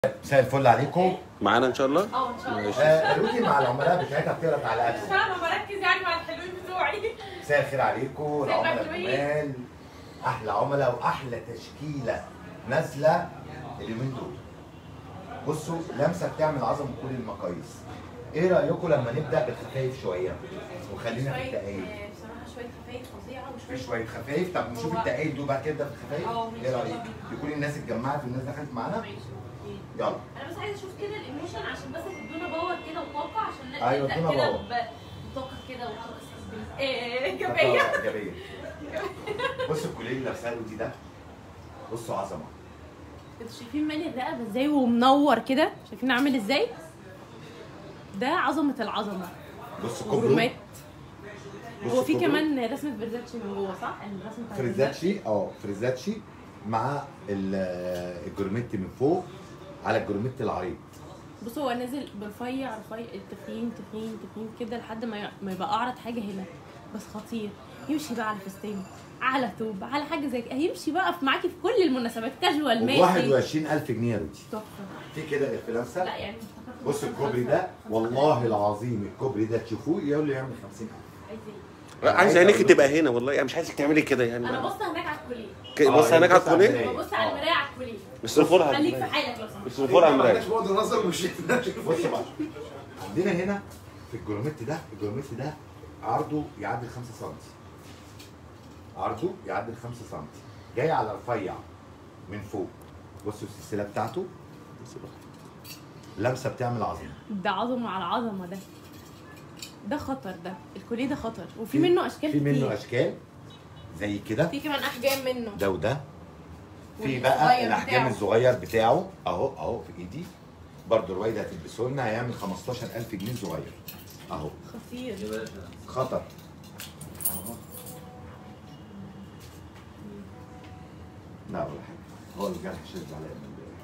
مساء الفل عليكم معانا ان شاء الله اه ان شاء الله ماشي. آه، روتي مع العملاء بتاعتها بتقرا مش تعليقاتهم فاهمه بركز يعني مع الحلوين بتوعي مساء الخير عليكم مساء العملاء الفل. جمال احلى عملاء واحلى تشكيله نازله اليومين دول بصوا لمسه بتعمل عظم كل المقاييس ايه رايكم لما نبدا بالخفايف شويه وخلينا في شويه التقايل آه، بصراحه شويه خفايف فظيعه في وشويه شويه خفايف طب نشوف هو- التقايل دول بعد كده نبدا بالخفايف اه، ماشي. ايه رايك يكون الناس اتجمعت والناس دخلت معانا ماشي اوكي يلا انا بس عايزه اشوف كده الايموشن عشان بس تدونا باور كده وطاقه عشان نبدا أيوة، ادونا كده باور. ب- بطاقه كده وطاقه سسبنس ايه ايجابيه طاقة ايجابيه بصوا الكوليه اللي لابسها له دي ده بصوا عظمه انتوا شايفين مالي الرقبه ازاي ومنور كده شايفين عامل ازاي ده عظمه العظمه بصوا كوبرو ورومات بصوا هو في كوبرو. كمان رسمه برزاتشي من جوه صح الرسمه بتاعت فريزاتشي اه فريزاتشي مع ال- الجورميت من فوق على الجورميت العريض بص هو نازل برفيع رفيع تخين تخين تخين كده لحد ما ي- ما يبقى اعرض حاجه هنا بس خطير يمشي بقى على فستان على توب على حاجه زي كده هيمشي بقى في معاكي في كل المناسبات كاجوال ب ماشي 21000 جنيه يا روتي تحفه في كده الانفلونسا لا يعني مش فاكرة بص خمسة- الكوبري خمسة- ده خمسة- والله العظيم الكوبري ده تشوفوه يقول لي يعمل 50000 عايز ايه؟ لا، عايز عينيك تبقى هنا والله يعني مش عايزك تعملي كده يعني انا بص هناك على الكوليه ك- بص هناك على الكوليه المراية. ببص على آه. المرايه على الكوليه بس رفولها خليك في حالك لو سمحت بس رفولها على ما المرايه عندناش بعد نظر مش بص بقى عندنا هنا في الجروميت ده الجروميت ده عرضه يعدي 5 سم عرضه يعدي 5 سم جاي على رفيع من فوق بصوا السلسله بتاعته لمسه بتعمل عظمه ده عظمه على عظمه ده ده خطر ده الكوليه ده خطر وفي منه اشكال في منه كتير اشكال زي كده في كمان احجام منه ده وده في والصغير بقى الاحجام بتاعه. الصغير بتاعه اهو اهو في ايدي برضه رويده هتلبسه لنا هيعمل 15000 جنيه صغير اهو خطير خطر اهو لا ولا حاجه هو الجرح شد عليا من امبارح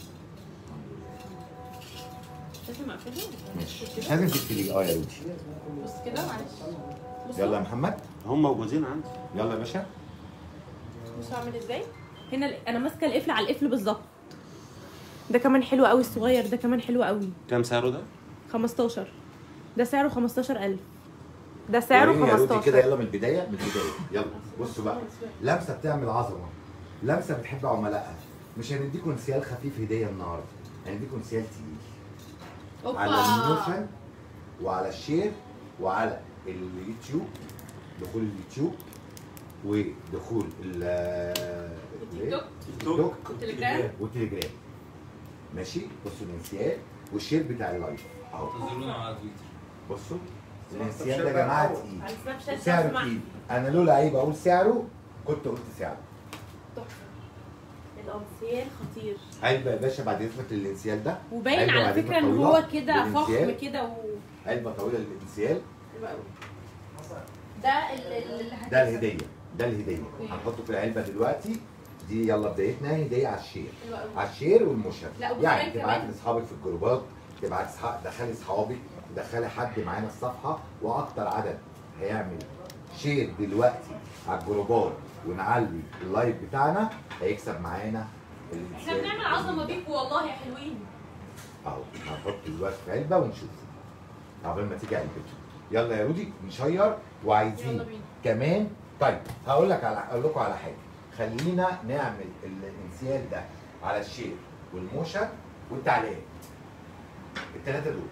لازم اقفلها ماشي مش لازم تقفلي اه يا رودي بص كده معلش بص يلا يا محمد هم موجودين عندي يلا يا باشا بص هعمل ازاي هنا ال- انا ماسكه القفل على القفل بالظبط ده كمان حلو قوي الصغير ده كمان حلو قوي كام سعره ده؟ 15 ده سعره 15000 ده سعره وريني يا رودي كده 15 يلا من البدايه من البدايه يلا بصوا بقى لمسه بتعمل عظمه لمسه بتحب عملائها مش هنديكم انسيال خفيف هديه النهارده هنديكم انسيال تقيل على الموشن وعلى الشير وعلى اليوتيوب دخول اليوتيوب ودخول ال التيك توك. التيك توك والتليجرام. والتليجرام ماشي بصوا الانسيال والشير بتاع اللايف اهو تنزلونا على تويتر بصوا الانسيال ده يا جماعه تقيل على سناب شات سعره اسمع. تقيل انا لولا عيب اقول سعره كنت قلت سعره تحفه الانسيال خطير علبه يا باشا بعد اذنك للانسيال ده وباين علبة على بعد فكره ان طويلة هو كده للانسيال. فخم كده و علبه طويله للانسيال حلو قوي ده ال- ال- اللي ده هتكسب. الهديه ده الهديه هنحطه في العلبه دلوقتي دي يلا بدايتنا هديه على الشير حلو قوي على الشير والمشهد لا، وكمان يعني تبعت كمان- لاصحابك في الجروبات تبعت اصحاب دخلي اصحابك دخلي حد معانا الصفحه واكتر عدد هيعمل شير دلوقتي على الجروبات ونعلي اللايف بتاعنا هيكسب معانا احنا الانسيال بنعمل عظمه بيكوا والله يا حلوين اهو هنحط دلوقتي في علبه ونشوف قبل ما تيجي علبته يلا يا رودي نشير وعايزين يلا بينا. كمان طيب هقول لك على اقول لكم على حاجه خلينا نعمل الانسيال ده على الشير والموشن والتعليقات الثلاثه دول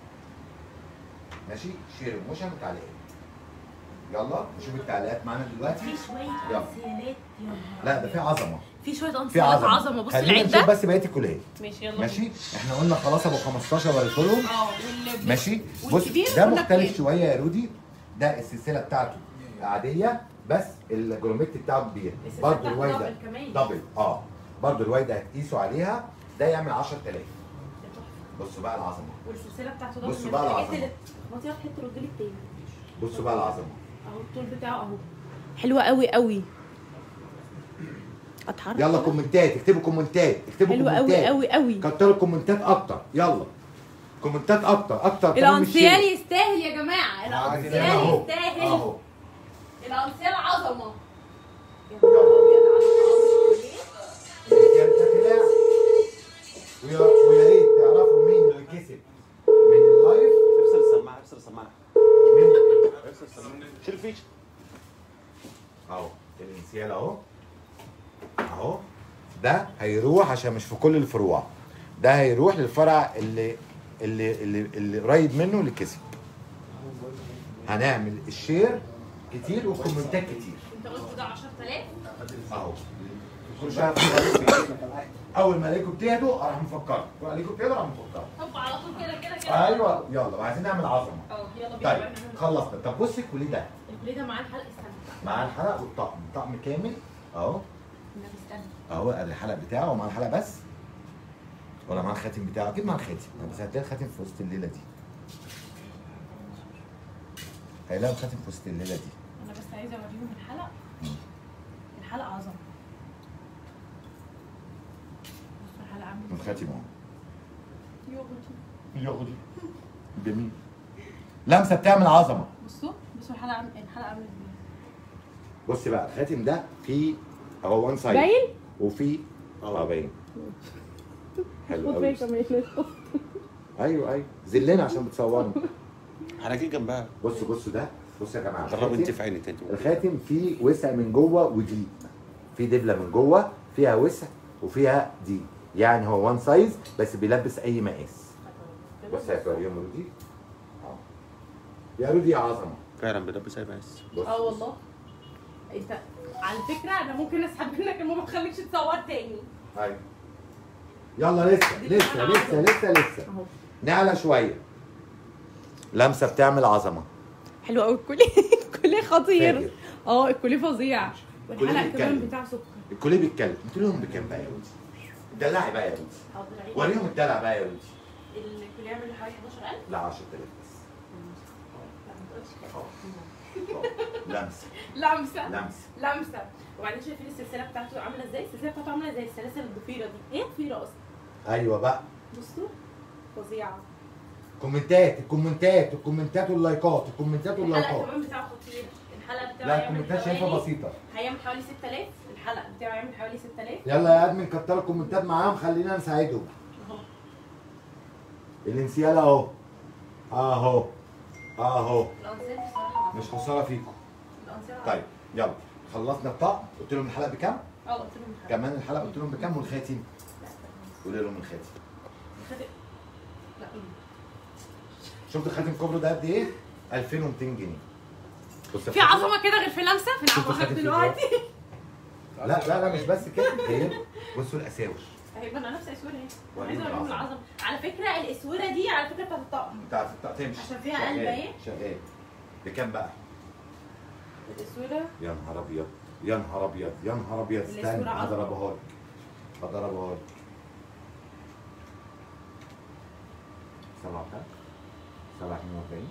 ماشي شير وموشن وتعليقات يلا نشوف التعليقات معانا دلوقتي في شويه يلا. انسيالات يا نهار لا ده في عظمه في شويه في انسيالات عظمه عظمه بص خلينا العيد نشوف ده بس بقيه الكليات ماشي يلا ماشي احنا قلنا خلاص ابو 15 وريته لهم اه وال- ماشي بص والكبير ده قلنا مختلف بكام؟ شويه يا رودي ده السلسله بتاعته عاديه بس الجروميت بتاعه كبير السلسلة برضه بتاعته الوايده دبل كمان. دبل اه برضه الوايده هتقيسوا عليها ده يعمل 10000 بصوا بقى العظمه والسلسله بتاعته ده بصوا من بقى الحاجات العظمة. اللي خبطي واحد حته رجلي التاني بصوا بقى العظمه اهو الطول بتاعه اهو حلوه قوي قوي اتحرك يلا كده. كومنتات اكتبوا كومنتات اكتبوا حلوه قوي كومنتات قوي قوي كتروا كومنتات اكتر يلا كومنتات اكتر اكتر كمان من الانسيال الشير. يستاهل يا جماعه آه، الانسيال اهو يستاهل اهو الانسيال عظمه يلا. الانسيال ده طلع ويا ويا ريت تعرفوا مين اللي كسب من اللايف افصل السماعه افصل السماعه من افصل السماعه شيل الفيش اهو الانسيال اهو اهو ده هيروح عشان مش في كل الفروع ده هيروح للفرع اللي اللي اللي, اللي قريب منه اللي كسب هنعمل الشير كتير والكومنتات كتير انت قلت ده 10000 اهو كل شويه اول ما الاقيكم بتهدوا اروح مفكركم كل ما الاقيكم بتهدوا اروح مفكركم طب على طول كده كده كده ايوه يلا عايزين نعمل عظمه اه يلا بينا طيب بقى نعمل خلصنا طب بص الكوليه ده الكليه ده معاه الحلقه استنى معاه الحلق والطقم طقم كامل اهو النبي استنى اهو ادي الحلق بتاعه ومعاه الحلق بس ولا معاه الخاتم بتاعه اكيد معاه الخاتم بس هتلاقي الخاتم في وسط الليله دي هيلاقوا الخاتم في وسط الليله دي انا بس عايزه اوريهم الحلق مم. الحلقه عظمه بصوا الحلقه عامل ازاي الخاتم اهو يوغوتي. ياخدي جميل لمسه بتعمل عظمه بصوا بصوا الحلقه عامل الحلقه عامل ازاي بص بقى الخاتم ده فيه اهو وان سايد باين؟ وفي اه باين حلو خد قوي بالك كمان ايوه ايوه زلنا عشان بتصورني حركات جنبها بصوا بصوا ده بصوا يا جماعه جرب انت الخاتم- في عيني تاني الخاتم فيه وسع من جوه وضيق في دبله من جوه فيها وسع وفيها ضيق يعني هو وان سايز بس بيلبس اي مقاس بص يا فريم رودي اه يا رودي يا عظمه فعلا بلبس اي بس بص اه والله انت على فكره انا ممكن اسحب منك المهم ما تخليكش تصور تاني ايوه يلا لسه لسه لسه لسه لسه اهو نعلى شويه لمسه بتعمل عظمه حلو قوي الكوليه الكوليه خطير فاجر. اه الكوليه فظيع الكوليه والحلقه كمان بيتكلم. بتاع سكر الكوليه بيتكلم قلت لهم بكام بقى يا رودي دلعي بقى يا رودي حاضر عيني. وريهم الدلع بقى يا رودي الكوليه عامل حوالي 11000 لا 10000 بس لا ما تقولش كده اه لمسه لمسه لمسه لمسه وبعدين شايفين السلسله بتاعته عامله ازاي السلسله بتاعته عامله زي السلاسل الضفيره دي ايه ضفيره اصلا ايوه بقى بصوا فظيعه كومنتات الكومنتات الكومنتات واللايكات الكومنتات الحلقه واللايكات كمان بتاعه خطير الحلقه بتاعه لا هيعمل الكومنتات شايفها حوالي- بسيطه هيعمل حوالي 6000 الحلقه بتاعه هيعمل حوالي 6000 يلا يا ادمن كتر الكومنتات معاهم خلينا نساعدهم اهو الانسيال اهو اهو اهو الانسان بصراحه مش خساره فيكم الانسان طيب يلا خلصنا الطقم قلت لهم الحلقه بكام اه قلت لهم الحلقة. كمان الحلقه قلت لهم بكام والخاتم لا، قولي لهم الخاتم خد- لا قولي. شفت الخاتم كوبرو ده قد ايه 2200 جنيه بص في الخاتم- عظمه كده غير في لمسه في شوف العظمه الخاتم دلوقتي لا لا لا مش بس كده هي بصوا الاساور هيبقى انا نفس اسوره اهي وريهم عايزه اوريهم العظمة. العظمه على فكره الاسوره دي على فكره بتاعت الطقم بتاعت بتاعت تمشي عشان فيها شغال، قلب اهي. شغال بكام بقى؟ الاسوره يا نهار ابيض يا نهار ابيض يا نهار ابيض اللي استنى صورة عظمة. هضربها لك هضربها لك سبعة كام؟ سبعة اتنين وأربعين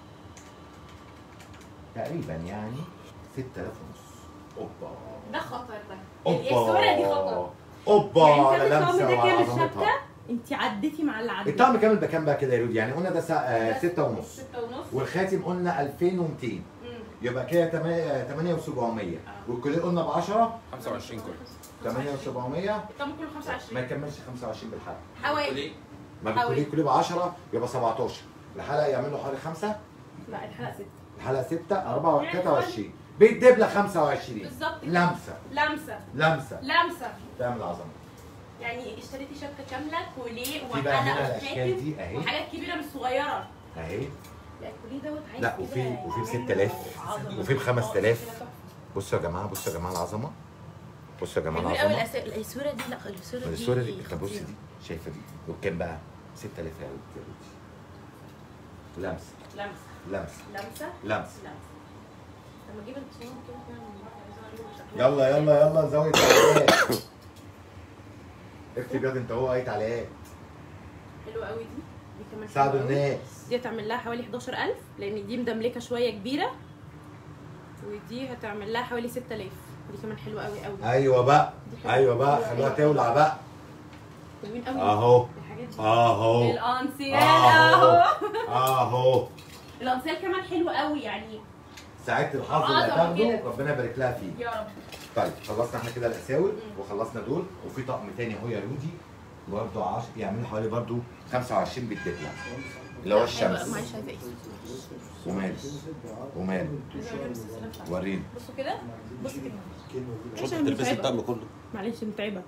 تقريبا يعني 6000 ونص اوبا ده خطر ده اوبا الاسوره دي خطر اوبا يعني على انت الطقم لمسه ده وعلى كام عظمتها الشبكه انت عديتي مع اللي عديتي الطقم كامل بكام بقى كده يا رودي؟ يعني قلنا ده سا- آه، ستة ونص ستة ونص والخاتم قلنا 2200 مم. يبقى كده 8700 والكليه قلنا ب 10 25 كل 8700 الطقم كله ما 25 يكملش 25 بالحلقه حوالي ما حوالي. بالكليه كليه ب 10 يبقى 17 الحلقه يعمل له حوالي 5 لا الحلقه 6 الحلقه 6 4 23 بالدبله 25 بالظبط كده. لمسه لمسه لمسه لمسه تعمل عظمه يعني اشتريتي شبكه كامله كوليه في بقى هنا وحلقه الاشكال وخاتم دي اهي وحاجات كبيره مش صغيره اهي لا الكوليه دوت عايز لا كده وفي وفي ب يعمل 6000 عظمة. وفي ب اه، 5000 كده تحفة. بصوا يا جماعه بصوا يا جماعه العظمه بصوا يا جماعه حلوين قوي العظمه الأس- الصوره دي لا الصوره دي الصوره دي طب بص خطيرة. دي شايفه دي وكام بقى 6000 يا رودي لمسه لمسه لمسه لمسه لمسه لمسه لما اجيب التصميم كده كده من بره عايزة أوريهم شكلها. يلا يلا يلا زاوية تعليقات اكتب ياض انت هو اي تعليقات حلوه قوي دي دي كمان حلوة ساعدوا قوي. الناس دي هتعمل لها حوالي 11000 لان دي مدملكه شويه كبيره ودي هتعمل لها حوالي 6000 دي كمان حلوه قوي قوي ايوه بقى دي حلوة. ايوه بقى خلوها تولع بقى حلوين قوي اهو الحاجات دي اهو الانسيال اهو اهو اهو الانسيال كمان حلو قوي يعني ساعة الحظ اللي عظمة هتاخده كده. ربنا يبارك لها فيه يا رب طيب خلصنا احنا كده الاساور مم. وخلصنا دول وفي طقم تاني اهو يا رودي برضه 10 يعملوا حوالي برضه 25 بالدبله اللي هو الشمس معلش عايزه ايه ومال ومال وريني بصوا كده بصوا كده شوف عشان تلبس متعبة. الدم كله معلش متعبه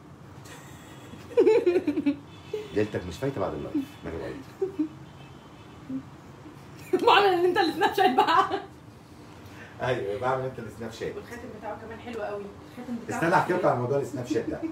ليلتك مش فايته بعد اللايف ما أنا بعيد. معمل ان انت اللي سناب شات بقى ايوه بعمل انت السناب شات والخاتم بتاعه كمان حلو قوي الخاتم بتاعه استنى احكي لكم عن موضوع السناب شات ده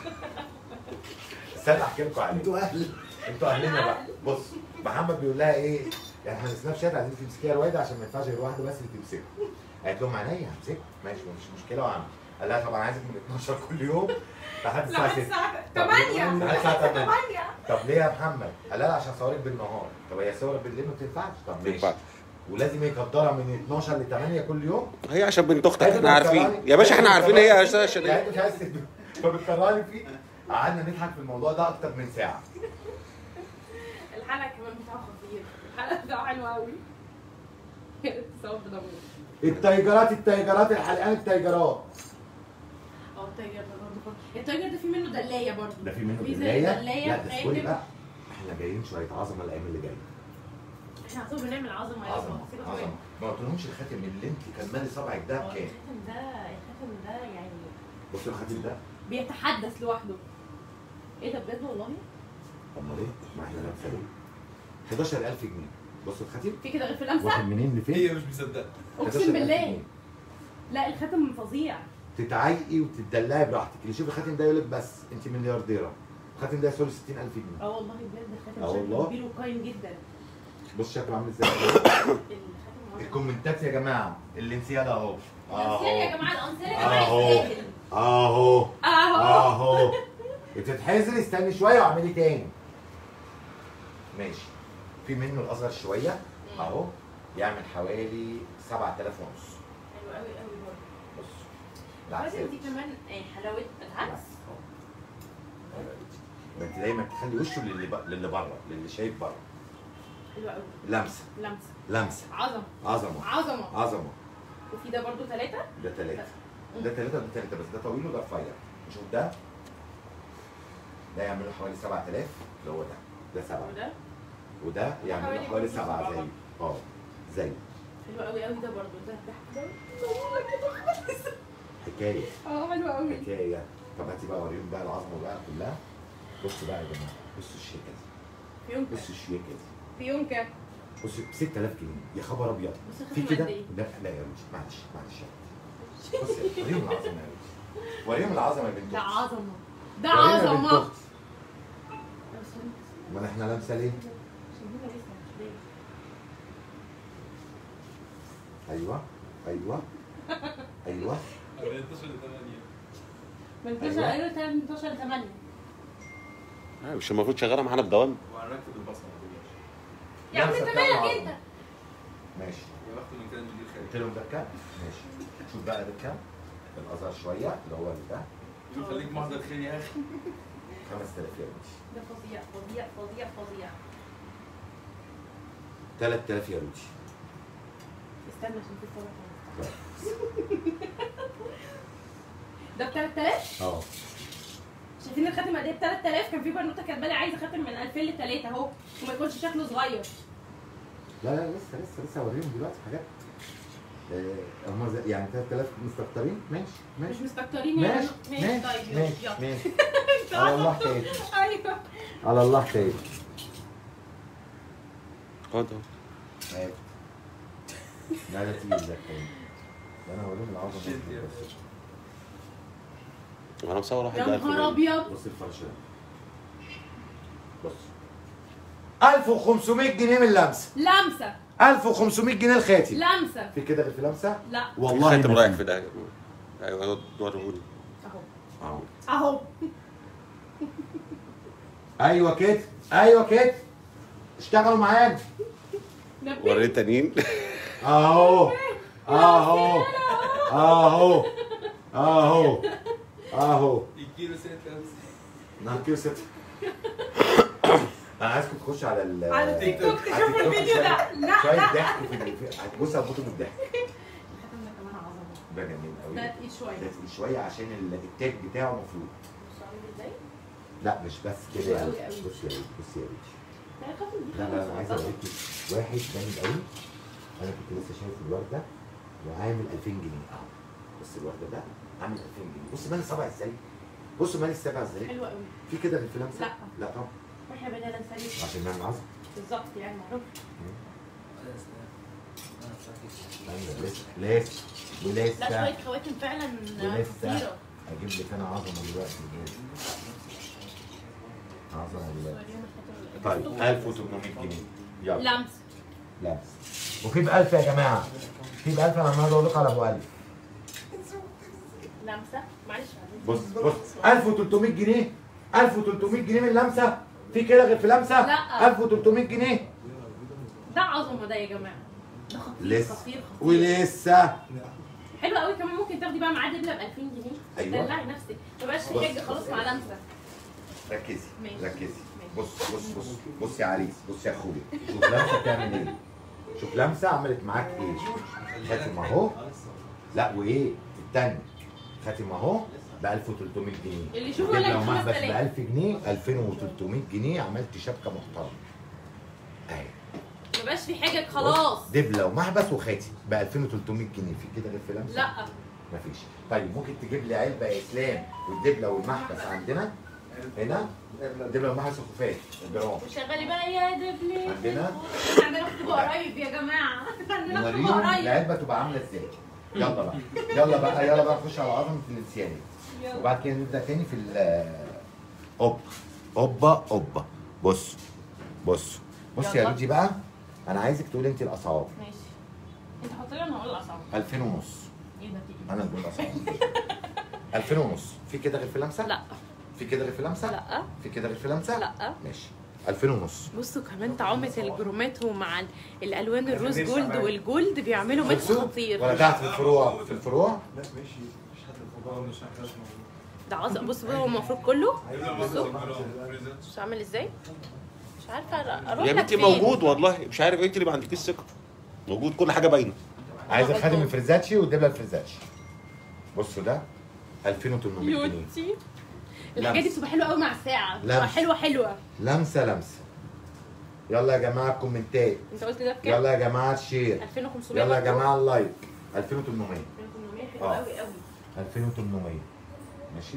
استنى احكي لكم عليه انتوا اهل انتوا اهلنا بقى بص محمد بيقول لها ايه يعني احنا السناب شات عايزين تمسكيها رويده عشان ما ينفعش غير واحده بس اللي تمسكه قالت لهم عينيا همسكه ماشي مش مشكله وعم قال لها طبعا عايزك من 12 كل يوم لحد الساعه 6 8 لحد الساعه 8 8 طب ليه يا محمد؟ قال لها عشان صورك بالنهار طب هي صور بالليل ما بتنفعش طب ماشي ينفع. ولازم يقدرها من 12 ل 8 كل يوم هي عشان بنت اختك أيوة، احنا عارفين بتكررني- يا باشا احنا أيوة، عارفين هي بتكررني. عشان يعني ايه انت مش عايز تدي- فبتكررني فيه قعدنا نضحك في الموضوع ده اكتر من ساعه الحلقه كمان بتاعه خطير الحلقه بتاعه حلوه قوي صوت ضمير التايجرات التايجرات الحلقان التايجرات اه التايجر ده برضه خطير. التايجر ده في منه دلايه برضه ده في منه في زي دلايه دلاية لا ده سوري خاتم. بقى احنا جايين شويه عظمه الايام اللي جايه احنا على طول بنعمل عظمه يا عظمه بابا. سيبك عظمه منه. ما قلتلهمش الخاتم اللي انت كان مالي صبعك ده هو بكام الخاتم ده الخاتم ده يعني بصوا الخاتم ده بيتحدث لوحده ايه ده بجد والله امال ايه؟ ما احنا لابسه ايه 11000 جنيه بصوا الخاتم في كده غير في اللمسه واخد منين لفين؟ هي مش مصدقه 11,000 اقسم بالله جنيه. لا الخاتم فظيع تتعيقي وتدلعي براحتك اللي يشوف الخاتم ده يقول لك بس انت مليارديره الخاتم ده يساوي 60000 جنيه اه والله بجد الخاتم اه شكله والله. كبير وقايم جدا بص شكله عامل ازاي الخاتم واضح. الكومنتات يا جماعه الانسيال اهو الانسان يا جماعه الانسان يا اهو جماعه يستاهل اهو اهو اهو بتتحزري استني شويه واعملي تاني ماشي في منه الاصغر شويه اهو يعمل حوالي 7000 ونص حلو قوي قوي برضه بص العكس الخاتم دي كمان آه، حلاوه العكس ده انت دايما تخلي وشه للي ب... للي بره للي شايف بره حلو قوي لمسه لمسه لمسه عظمه عظمه عظمه عظمه وفي ده برضه ثلاثه ده ثلاثة ده ثلاثة وده ثلاثة بس ده طويل وده رفيع شوف ده ده يعمل له حوالي 7000 اللي هو ده ده سبعة وده وده يعمل له حوالي حوالي برضه سبعة سبعة. زي اه زي حلو قوي قوي ده برضه ده ده حكاية اه حلو قوي حكاية طب هاتي بقى وريهم بقى العظمة بقى كلها بصوا بقى يا جماعة بصوا الشيكة دي فيونكا بصوا الشيكة دي فيونكا بصوا ب 6000 جنيه يا خبر ابيض بص في الخاتم كده قد ايه لا لا يا روجي معلش معلش يا روجي. بصي وريهم العظمة يا روجي وريهم العظمة يا بنت ده أختي. عظمه ده وريهم يا بنت عظمه أختي. امال احنا لابسه ليه؟ ايوه ايوه ايوه 14 8 من أيوة. 12 ايوه 18 8 آه، مش المفروض شغاله معانا بدوام وهنركب البصمه ما تقلقش يا عم لابسة انت بتاع مالك العظمة. انت ماشي يا بخت من كده المدير قلت خارج لهم ده بكام؟ ماشي شوف بقى ده بكام؟ الاصغر شويه اللي هو ده يقول خليك محضر خير يا اخي 5000 يا روجي ده فظيع فظيع فظيع فظيع 3000 يا روجي استنى عشان في صورة كمان. ده ب 3000 اه شايفين الخاتم قد ايه ب 3000 كان في بنوته كاتبه لي عايزه خاتم من 2000 ل 3 اهو وما يكونش شكله صغير لا لا لسه لسه لسه هوريهم دلوقتي حاجات آه، هم زي- يعني 3000 مستكترين ماشي مش ماشي مستكترين يعني ماشي ماشي ماشي طيب يلا ماشي يلا. ماشي على الله حكايتي ايوه على الله حكايتي خد اهو ماشي لا ده تقيل ده التاني. ده انا هوريهم العظمه شد يا بس. انا مصور واحد يا ده ألف نهار جنيه. ابيض بص الفرش ده بص 1500 جنيه من لمسه لمسه 1500 جنيه الخاتم لمسه في كده غير في لمسه لا والله الخاتم ما رايح في. في ده ايوه وريهولي اهو أهو. اهو ايوه كده ايوه كده اشتغلوا معانا نبي وريت التانيين اهو اهو اهو اهو اهو يجيله سنه لابس نحكي ست انا عايزكم تخشوا على ال على التيك توك على تشوفوا التيك توك الفيديو ده شوية- لا شويه لا ضحك في ال- في- بص هتبصوا بالضحك الخاتم ده كمان عظمه ده جميل قوي ده ده تقيل شويه تقيل شويه عشان ال- التاج بتاعه مفروض بصوا عامل ازاي لا مش بس كده يا أوي ريت أوي. بص يا ريت بص يا ريت لا يا خاطر دي لا لا انا خلاص عايز طبعا. اوريك واحد جامد قوي انا كنت لسه شايف الورد ده وعامل 2000 جنيه اهو بص الورد ده عامل 2000 جنيه بص مالي السبع ازاي بص مالي السبع ازاي حلوه قوي في كده في الفيلم لا. لا طبعا واحنا بدأنا نسلي عشان نعمل عظم بالظبط يعني معروف أيوة، لسه لسه ولسه لا شويه خواتم فعلا ولسه خطيره اجيب لك انا عظمه دلوقتي عظمه دلوقتي طيب 1800 جنيه يلا لمس لا وفي ب 1000 يا جماعه في ب 1000 انا عمال اقول لكم على ابو 1000 لمسه معلش بص بص 1300 جنيه 1300 جنيه من لمسه في كده غير في لمسه لا. 1300 جنيه ده عظمه ده يا جماعه ده خطير لسه خطير خطير ولسه حلو قوي كمان ممكن تاخدي بقى معاه دبله ب 2000 جنيه أيوة. دلعي نفسك ما بقاش بص. في حاجه خلاص مع لمسه ركزي ماشي. ركزي ماشي. بص بص بص بص يا عريس بص يا اخويا شوف لمسه بتعمل ايه شوف لمسه عملت معاك ايه خاتم اهو لا وايه التاني خاتم اهو ب 1300 جنيه اللي يشوفه يقول لك لو محبس ب 5000 1000 جنيه 2300 جنيه عملت شبكه محترمه اهي ما بقاش في حاجه خلاص بص، دبله ومحبس وخاتم ب 2300 جنيه في كده غير في لمسه لا مفيش طيب ممكن تجيب لي علبه يا اسلام والدبله والمحبس عندنا هنا الدبله والمحبس الخفاف الجرام وشغلي بقى يا دبلي عندنا؟ عندنا خطوبه قريب يا جماعه عندنا خطوبه نوريهم قريب العلبه تبقى عامله ازاي يلا بقى يلا بقى يلا بقى نخش على عظمه الانسيانيه وبعد كده نبدا تاني في ال اوبا اوبا اوبا بص بص بص يا يلا. رودي بقى انا عايزك تقولي انت الاسعار ماشي انت حط لي انا هقول الاسعار 2000 ونص ايه ده في انا بقول الاسعار 2000 ونص في كده غير في لمسه لا في كده غير في لمسه لا في كده غير في لمسه لا ماشي 2000 ونص بصوا كمان طعامة الجرومات ومع ال- الالوان الروز جولد والجولد بيعملوا ميكس خلصوا؟ خطير ولا تحت في الفروع في الفروع لا ماشي مش حد الفضاء مش محتاج ده عظم بص بقى هو المفروض كله بصوا مش عامل ازاي مش عارفه اروح يا لك بنتي فين. موجود والله مش عارف انت اللي ما عندكيش ثقه موجود كل حاجه باينه عايز الخاتم الفريزاتشي والدبله الفريزاتشي بصوا ده 2800 جنيه يوتي الحاجات دي بتبقى حلوه قوي مع الساعه بتبقى لمس. حلوه حلوه لمسه لمسه يلا يا جماعه الكومنتات انت قلت ده بكام؟ يلا يا جماعه الشير 2500 يلا يا برضه؟ جماعه اللايك 2800 1800 حلوه آه. قوي قوي 2800 ماشي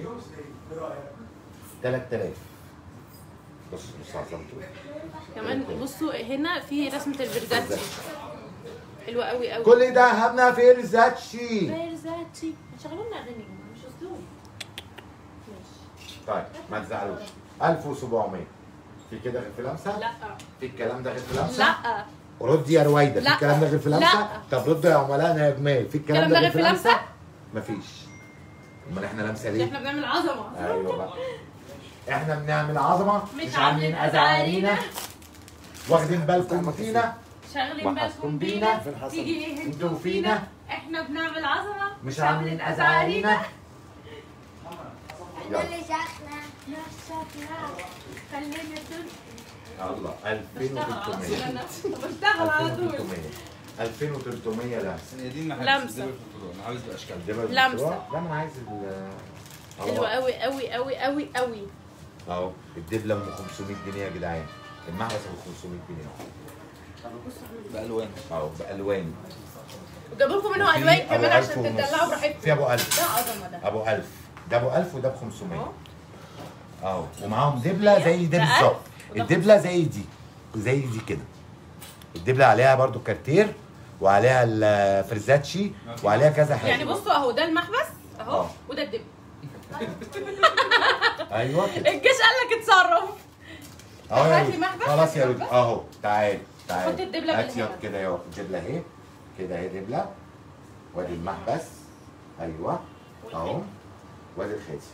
3000 بص بص عظمته كمان بصوا هنا في رسمه الفيرزاتشي حلوه قوي قوي كل ده هبنا فيرزاتشي فيرزاتشي شغلوا لنا اغاني يا جماعه مش اسلوب ماشي طيب ما تزعلوش 1700 في كده غير في لمسه لا في الكلام ده غير في لمسه لا ردي يا رويده في لا. الكلام ده غير في لمسه لا. طب ردوا يا عملائنا يا جمال في الكلام الكلام ده غير في لمسه لمسة؟ مفيش امال احنا لمسه ده ليه احنا بنعمل عظمه ايوه بقى احنا بنعمل عظمه مش عاملين أزعارينا. واخدين بالكم فينا شغلين وحسن بالكم بينا. بينا تيجي ايه انتوا انتوا فينا. فينا احنا بنعمل عظمه مش عاملين ازعارينا يلا خلينا دول الله بشتغل على طول 2300 انا بشتغل على طول 2300 2300 لمسه السنه دي ما لمسة. حدش في الفضاء انا عاوز الاشكال دبل لمسة. بالصراع. لا ما انا عايز ال حلوه قوي قوي قوي قوي قوي اهو الدبله ب 500 جنيه يا جدعان المحبس ب 500 جنيه بالوان اهو بالوان جاب لكم منه وفي الوان أبو كمان ألف عشان ونص. تدلعوا براحتكم في ابو 1000 ده عظمه ده ابو 1000 ده ابو 1000 وده ب 500 أهو. اهو ومعاهم دبله زي دي ده ألف بالظبط وده الدبله زي دي زي دي كده الدبله عليها برضو كارتير وعليها الفرزاتشي وعليها كذا حاجه يعني بصوا اهو ده المحبس اهو آه. وده الدب ايوه كده الجيش قال لك اتصرف اهو يا هاتي رودي. محبس، خلاص هاتي يا رودي محبس. اهو تعالي تعالي حط الدبلة هاتي بالهنا. كده يا الدبله اهي كده اهي دبله وادي المحبس ايوه اهو وادي الخاتم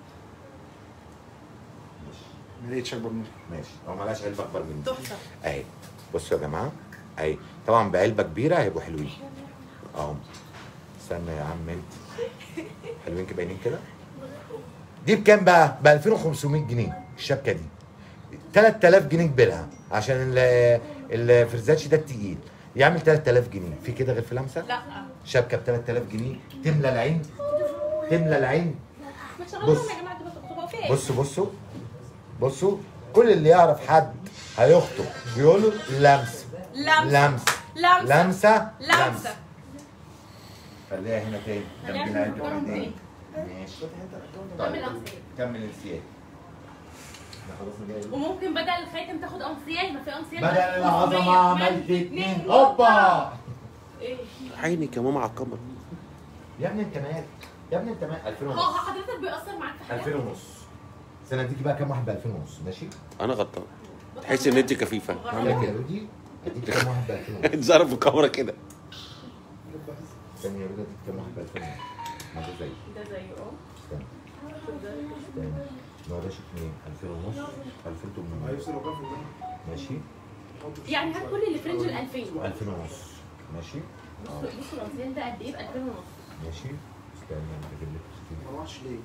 ماشي ما لقيتش اكبر منه ماشي هو ملهاش علبه اكبر من دي تحفه اهي بصوا يا جماعه اهي طبعا بعلبه كبيره هيبقوا حلوين اهو استنى يا عم انت حلوين كده باينين كده دي بكام بقى؟ ب 2500 جنيه الشبكه دي 3000 جنيه كبيرها عشان ال- الفرزاتشي ده التقيل يعمل 3000 جنيه في كده غير في لمسه؟ لا شبكه ب 3000 جنيه تملى العين تملى العين ما تشغلوهم بص. يا جماعه تبقى تبقى فيها بصوا بصوا بصوا كل اللي يعرف حد هيخطب بيقولوا لمسه لمسه لمسه لمسه لمسه لمسه خليها هنا تاني خليها جنبنا في انت الكرم الاثنين تاني. ماشي كمل طيب أنسياب. كمل انسياب احنا خلصنا جاي وممكن بدل الخاتم تاخد انسيال ما في انسيال بدل بقى العظمه 500. عملت اتنين هوبا ايه عينك يا ماما على الكاميرا يا ابني انت مالك يا ابني انت مالك 2000 هو ونص حضرتك بيأثر معاك في حاجه 2000 ونص سنة اديكي بقى كام واحد ب 2000 ونص ماشي؟ انا غلطان تحس ان انت كفيفه اقول لك يا رودي اديك كام واحد ب 2000 ونص اتظرف في الكاميرا كده استني يا رودي اديك كام واحد ب 2000 ونص ما ده زي ده زيه اه استني استني ما ده شوف منين 2000 ونص 2800 ماشي يعني هات كل اللي فرنج ال 2000 2000 ونص ماشي بصوا بصوا الانسيال ده قد ايه ب 2000 ونص ماشي استنى انا بجيب لك ما راحش ليه؟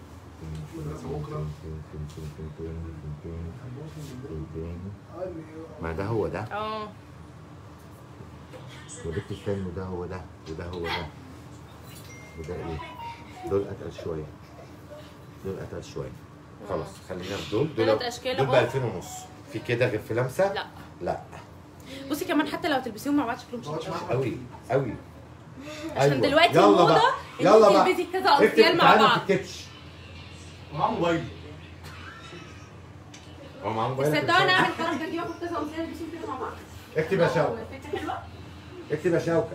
ما ده هو ده اه وبنت الثاني وده هو ده وده هو ده وده ايه دول اتقل شويه دول اتقل شويه خلاص خلينا في دول دول تلات أشكال دول ب أهو. 2000 ونص في كده غير في لمسه لا لا بصي كمان حتى لو تلبسيهم مع بعض شكلهم مش هيبقى قوي قوي عشان دلوقتي يلا الموضة بقى. إن يلا انت بقى تلبسي كذا اكتب انسيال مع تعالى ما بعض تكتبش معاه موبايل هو معاه موبايل تصدقوا انا اعمل الحركه دي واخد كذا انسيال البسهم كده مع بعض اكتب يا شوكه الفكره حلوه اكتب يا شوكه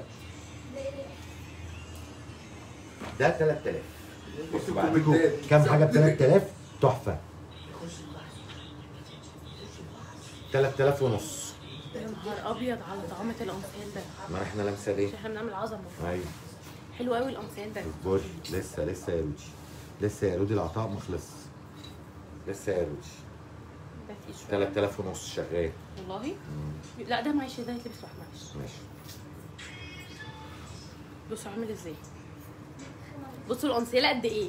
ده 3000 بصوا بقى اديكوا كام حاجه ب 3000 تحفه 3000 ونص يا نهار ابيض على طعامه الانسيال ده ما احنا لمسه ليه؟ عشان احنا بنعمل عظمه ايوه حلو قوي الانسيال ده اصبري لسه لسه يا رودي لسه يا رودي العطاء ما خلص لسه يا رودي ده تقيل شويه 3000 ونص شغال والله لا ده معلش ده يتلبس واحد معلش ماشي بصوا عامل ازاي بصوا الانسيال قد ايه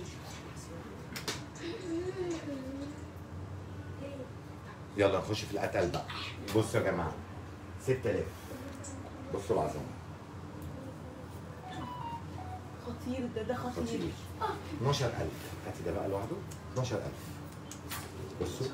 يلا نخش في القتل بقى بصوا يا جماعه 6000 بصوا العظمه خطير ده ده خطير خطير 12000 هاتي ده بقى لوحده 12000 بصوا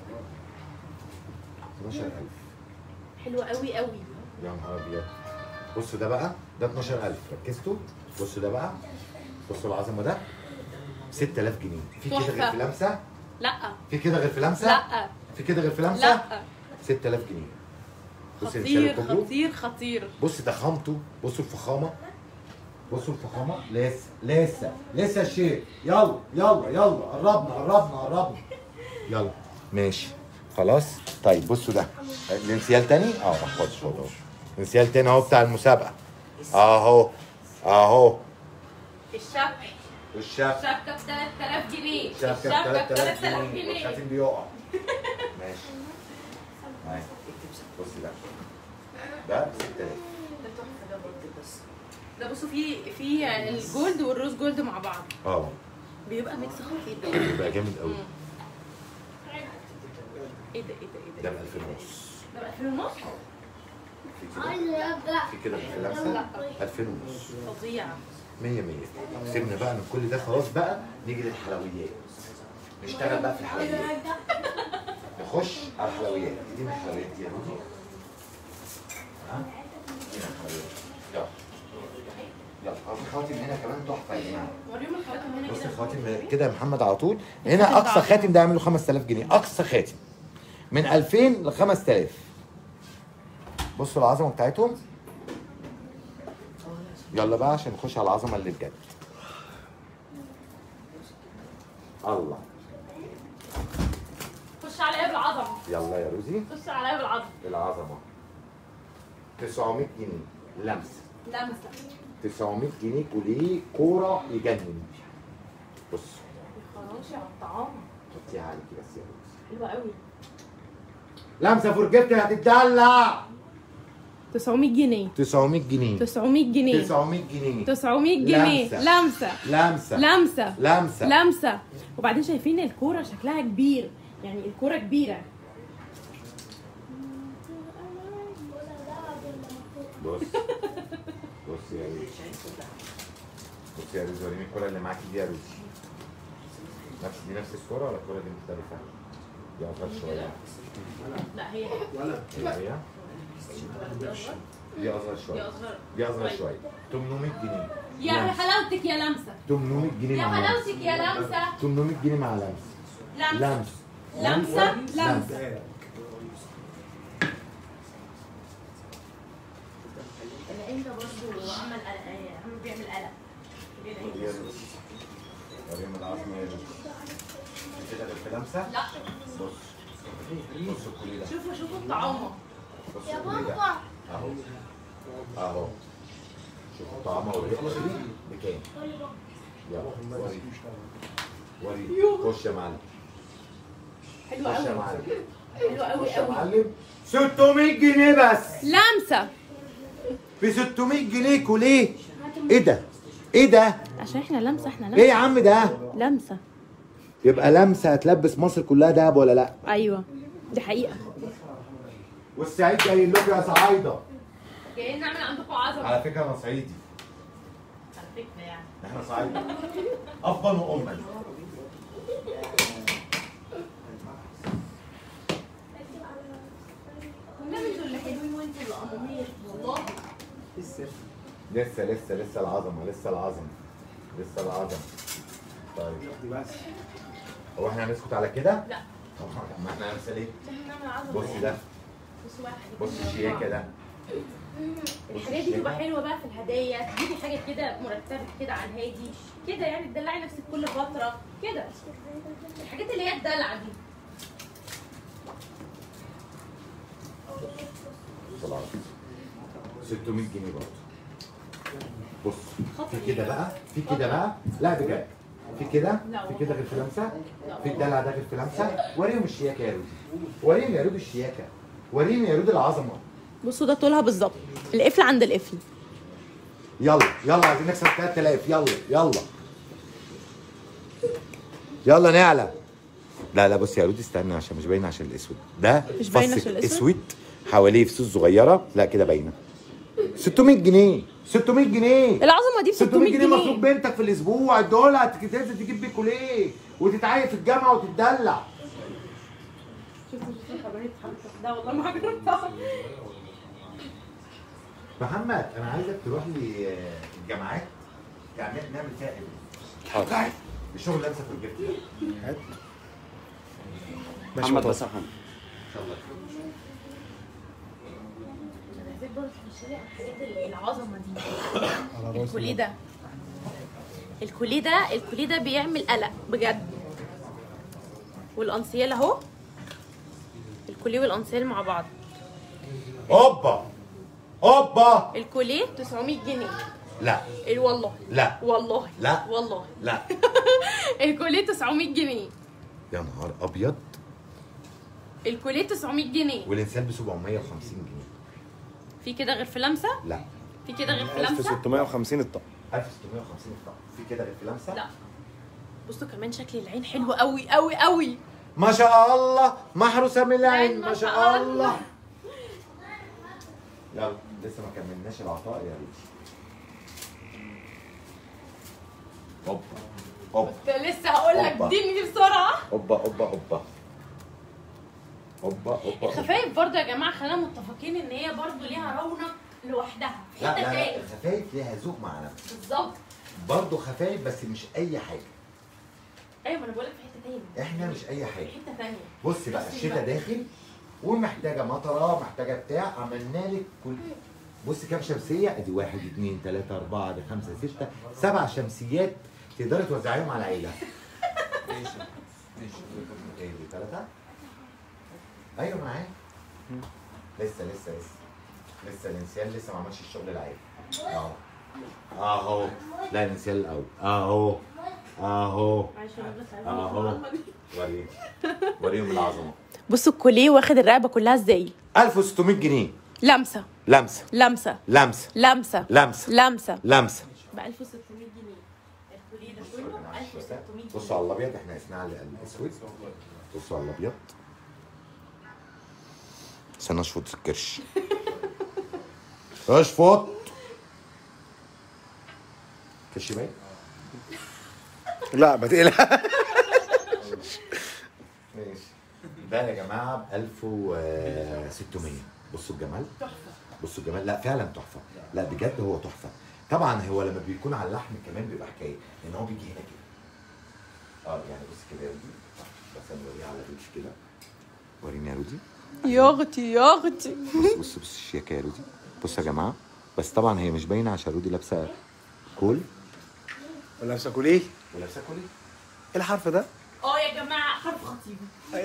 12000 حلو قوي قوي يا نهار ابيض بصوا ده بقى ده 12000 ركزتوا بصوا ده بقى بصوا العظمه ده 6000 جنيه في كده غير تحفة. في لمسه لا في كده غير في لمسه لا في كده غير في لمسه لا 6000 جنيه بص خطير الرسالة كله خطير خطير بص ضخامته بصوا الفخامه بصوا الفخامه لسه لسه لسه الشيء يلا يلا يلا قربنا قربنا قربنا يلا ماشي خلاص طيب بصوا ده الانسيال تاني اه ما خدش خد اهو الانسيال تاني اهو بتاع المسابقه اهو اهو الشبكه والشبكه الشبكه ب 3000 جنيه الشبكه ب 3000 جنيه والخاتم بيقع ماشي ماشي بص ده ده ب 6000 ده بصوا في في الجولد والروز جولد مع بعض اه بيبقى ميكس خطير بيبقى جامد قوي ايه ده ايه ده ايه ده ده ب 2000 ونص ده ب 2000 ونص في كده في كده في لمسه 2000 ونص فظيع 100 100 سيبنا بقى من كل ده خلاص بقى نيجي للحلويات نشتغل بقى في الحلويات نخش على الحلويات دي من الحلويات دي يا رودي ها دي من الحلويات يلا يلا هو في خواتم هنا كمان تحفه يا جماعه وريهم الخواتم هنا بص كده الخواتم كده يا محمد على طول هنا اقصى خاتم ده يعمله 5000 جنيه اقصى خاتم من 2000 ل 5000 بصوا العظمه بتاعتهم يلا بقى عشان نخش على العظمه اللي بجد الله خش على ايه بالعظمه يلا يا روزي خش على ايه بالعظمه العظمه 900 جنيه لمسه لمسه 900 جنيه وليه كوره يجنن بص خلاص على الطعام حطيها عليكي بس يا روزي حلوه قوي لمسه فرجتي هتتدلع 900 جنيه 900 جنيه 900 جنيه 900 جنيه 900 جنيه لمسة. لمسه لمسه لمسه لمسه لمسه وبعدين شايفين الكوره شكلها كبير يعني الكوره كبيره بص بص يا روزي بص يا روزي وريني الكوره اللي معاكي دي يا روزي نفس دي نفس الكوره ولا الكوره دي مختلفه؟ دي اصغر شويه لا هي هي هي دي اصغر دي شويه اصغر دي اصغر شويه 800 جنيه يا حلاوتك يا لمسه 800 جنيه يا مع لمسه حلاوتك يا لمسه 800 جنيه مع لمسه لمسه لمسه لمسه لمسه العين ده برضه عمل قلق عمل بيعمل قلق وريهم العظمه يا ريت كده غير في لمسه لا بص بص الكولي ده شوفوا شوفوا الطعامه بص الكولي ده اهو اهو شوفوا الطعامه والرقه بكام يلا وري وري خش يا معلم حلو خش يا قوي معلم حلو قوي خش يا قوي معلم 600 جنيه بس لمسه ب 600 جنيه كوليه ايه ده؟ ايه ده؟ عشان احنا لمسه احنا ايه يا عم ده؟ لمسه يبقى لمسه هتلبس مصر كلها دهب ولا لا؟ ايوه دي حقيقه والسعيد جاي لكم يا صعايده جايين نعمل عندكم عظمه على فكره انا صعيدي على فكره يعني احنا صعيدي ابا واما والنبي انتوا اللي حلوين وانتوا اللي امامير والله لسه لسه لسه العظمه لسه العظمه لسه العظمه طيب هو احنا هنسكت على كده؟ لا طب ما احنا هنعمل ايه؟ احنا نعمل عظمه بص ده بص واحد بص الشياكه ده الحاجات دي تبقى حلوه بقى في الهدايا تجيبي حاجه كده مرتبه كده على الهادي كده يعني تدلعي نفسك كل فتره كده الحاجات اللي هي الدلع دي بص العظمه 600 جنيه برضه بص في كده بقى في كده بقى لا بجد في كده لا في كده غير في لمسه في الدلع ده غير في لمسه وريهم الشياكه يا رودي وريهم يا رودي الشياكه وريهم يا رودي العظمه بصوا ده طولها بالظبط القفل عند القفل يلا يلا عايزين نكسب 3000 يلا يلا يلا نعلى لا لا بص يا رودي استنى عشان مش باين عشان الاسود ده مش باين فص عشان الأسود؟ اسود حواليه فصوص صغيره لا كده باينه 600 جنيه 600 جنيه العظمه دي ب 600 جنيه مصروف جنيه بنتك في الاسبوع دول هتنزل تجيب بيه كوليه وتتعايق في الجامعه وتتدلع ده والله ما جربتها محمد انا عايزك تروح لي آه، الجامعات تعمل نعمل فيها ايه؟ حاضر الشغل اللي لابسه في الجبت ده محمد بس محمد ان شاء الله انا عايزاك برضه تخش لي على الحاجات العظمه دي الكوليه ده الكوليه ده الكوليه ده بيعمل قلق بجد والانسيال اهو الكوليه والانسيال مع بعض اوبا اوبا الكوليه 900 جنيه لا ال- والله لا والله لا. والله لا الكوليه 900 جنيه يا نهار ابيض الكوليه 900 جنيه والانسان ب 750 جنيه في كده غير في لمسه لا في كده غير في لمسه 1650 الطقم 1650 طبعا في كده غير في لمسه لا بصوا كمان شكل العين حلو قوي قوي قوي ما شاء الله محروسه من العين ما شاء الله يلا لسه ما كملناش العطاء يا ريت اوبا اوبا كنت لسه هقول لك أوبا. اديني دي بسرعه اوبا اوبا اوبا اوبا اوبا الخفايف برضه يا جماعه خلينا متفقين ان هي برضه ليها رونق لوحدها في لا حته لا لا تاني الخفايف ليها ذوق مع نفسها بالظبط برضه خفايف بس مش اي حاجه ايوه ما انا بقول لك في حته تاني احنا مش اي حاجه في حته تانيه بص بقى بصي الشتاء بقى. داخل ومحتاجه مطره محتاجه بتاع عملنا لك كل بص كام شمسيه ادي واحد اثنين ثلاثه اربعه ادي خمسه سته سبع شمسيات تقدري توزعيهم على العيله ايه دي ثلاثه ايوه معايا لسه لسه لسه لسه الانسان لسه ما عملش الشغل العادي اهو اهو لا الانسان الاول اهو اهو معلش انا بس عايزة اهو المعلومة دي. وريهم وريهم العظمه بصوا الكوليه واخد الرقبه كلها ازاي 1600 جنيه لمسه لمسه لمسه لمسه لمسه لمسه لمسه لمسه ب 1600 جنيه الكوليه ده كله ب 1600 جنيه بصوا على الابيض احنا قسناه على الاسود بصوا على الابيض استنى اشفط الكرش اشفط كرش باين لا ما تقلق ماشي ده يا جماعه ب 1600 بصوا الجمال تحفه بصوا الجمال لا فعلا تحفه لا بجد هو تحفه طبعا هو لما بيكون على اللحم كمان بيبقى حكايه لان هو بيجي هنا كده اه يعني بص كده يا رودي بس انا بوريها على رودي كده وريني يا رودي يا اختي يا اختي بص بص بص الشياكه يا رودي بصوا يا جماعه بس طبعا هي مش باينه عشان رودي لابسه كول ولا امسكوا ليه؟ ولابسه كولي ايه الحرف ده؟ اه يا جماعه حرف خطيب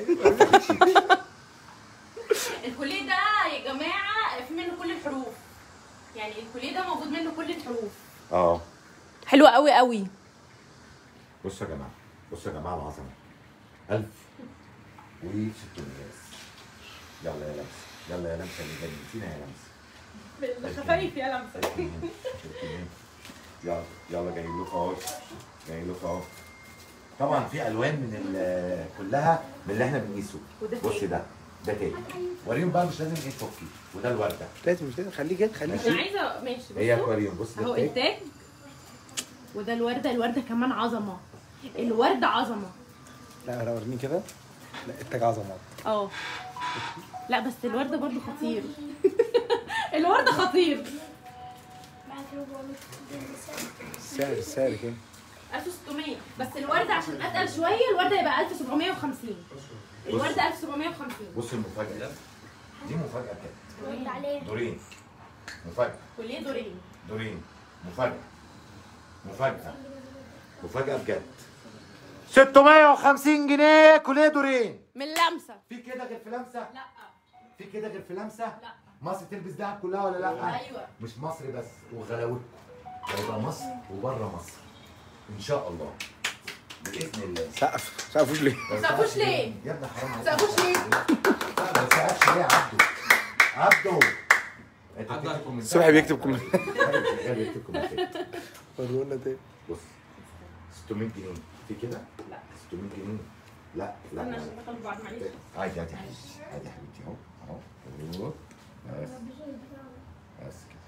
الكوليه ده يا جماعه في منه كل الحروف يعني الكوليه ده موجود منه كل الحروف اه حلوه قوي قوي بصوا يا جماعه بصوا يا جماعه العظمه 1600 بس يلا يا لمسه يلا يا لمسه اللي جاي فينا يا لمسه خفايف يا لمسه يلا يلا جاي لكم اهو جاي لكم اهو طبعا في الوان من ال- كلها من اللي احنا بنقيسه وده بص تاني. ده ده تاني وريهم بقى مش لازم ايه تفكي وده الورده مش لازم مش لازم خليه كده خليه ماشي. انا عايزه ماشي هي بصوا اكواريوم بص ده اهو التاج. التاج وده الورده الورده كمان عظمه الورده عظمه لا لا وريني كده لا التاج عظمات اه لا بس الورده برضو خطير الورده خطير السعر السعر كام؟ 1600 بس الورده عشان اتقل شويه الورده يبقى 1750 الورده 1750 بص المفاجاه دي مفاجاه بجد رد عليه دورين مفاجاه وليه دورين دورين مفاجاه مفاجاه مفاجاه بجد 650 جنيه كليه دورين من لمسه في كده غير في لمسه لا في كده غير في لمسه لا مصر تلبس دهب كلها ولا لا ايوه مش مصر بس وغلاوتكم هيبقى مصر وبره مصر ان شاء الله باذن الله سقف سقفوش ليه؟ ما سقفوش ليه؟ يا ابني حرام عليك سقفوش ليه؟ لا ما سقفش ليه يا عبده عبده انت بتكتب كومنتات الصبح بيكتب كومنت الرجال بيكتب كومنتات ورونا تاني بص 600 جنيه في كده لا 600 جنيه لا لا استنى لا عشان دخلوا بعض معلش عادي عادي عادي عادي يا حبيبتي اهو اهو أهو. بس بس كده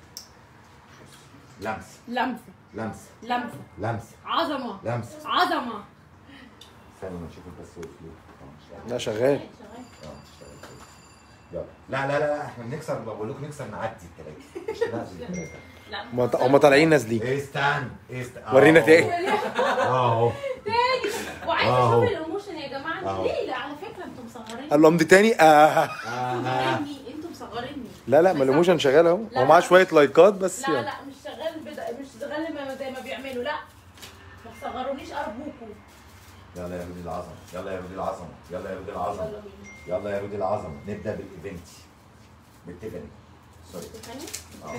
لمسه لمسه لمسه لمسه لمسه عظمه لمسه عظمه استنى ما نشوف بس الفلوس اه اشتغل لا شغال اه اشتغل كويس. يلا لا لا لا احنا بنكسر بقول لكم نكسر نعدي الثلاثه مش نعدي الثلاثه لا هما هما طالعين نازلين ايه استنى ايه استنى ورينا تاني اه اهو وعايزه أهو. اشوف الايموشن يا جماعه أهو. ليه لا على فكره انتوا مصغريني قال له امضي تاني آه. مصغريني انتوا مصغريني لا لا ما الايموشن شغال اهو لا، هو معاه لا. شويه لايكات بس لا يعني لا مش شغال بدا مش شغال ما- زي ما بيعملوا لا ما تصغرونيش ارجوكم يلا يا رودي العظمه يلا يا رودي العظمه يلا يا رودي العظمه يلا بينا يلا يا رودي العظمه نبدا بالايفنت بالتيفاني سوري تفهمي؟ اه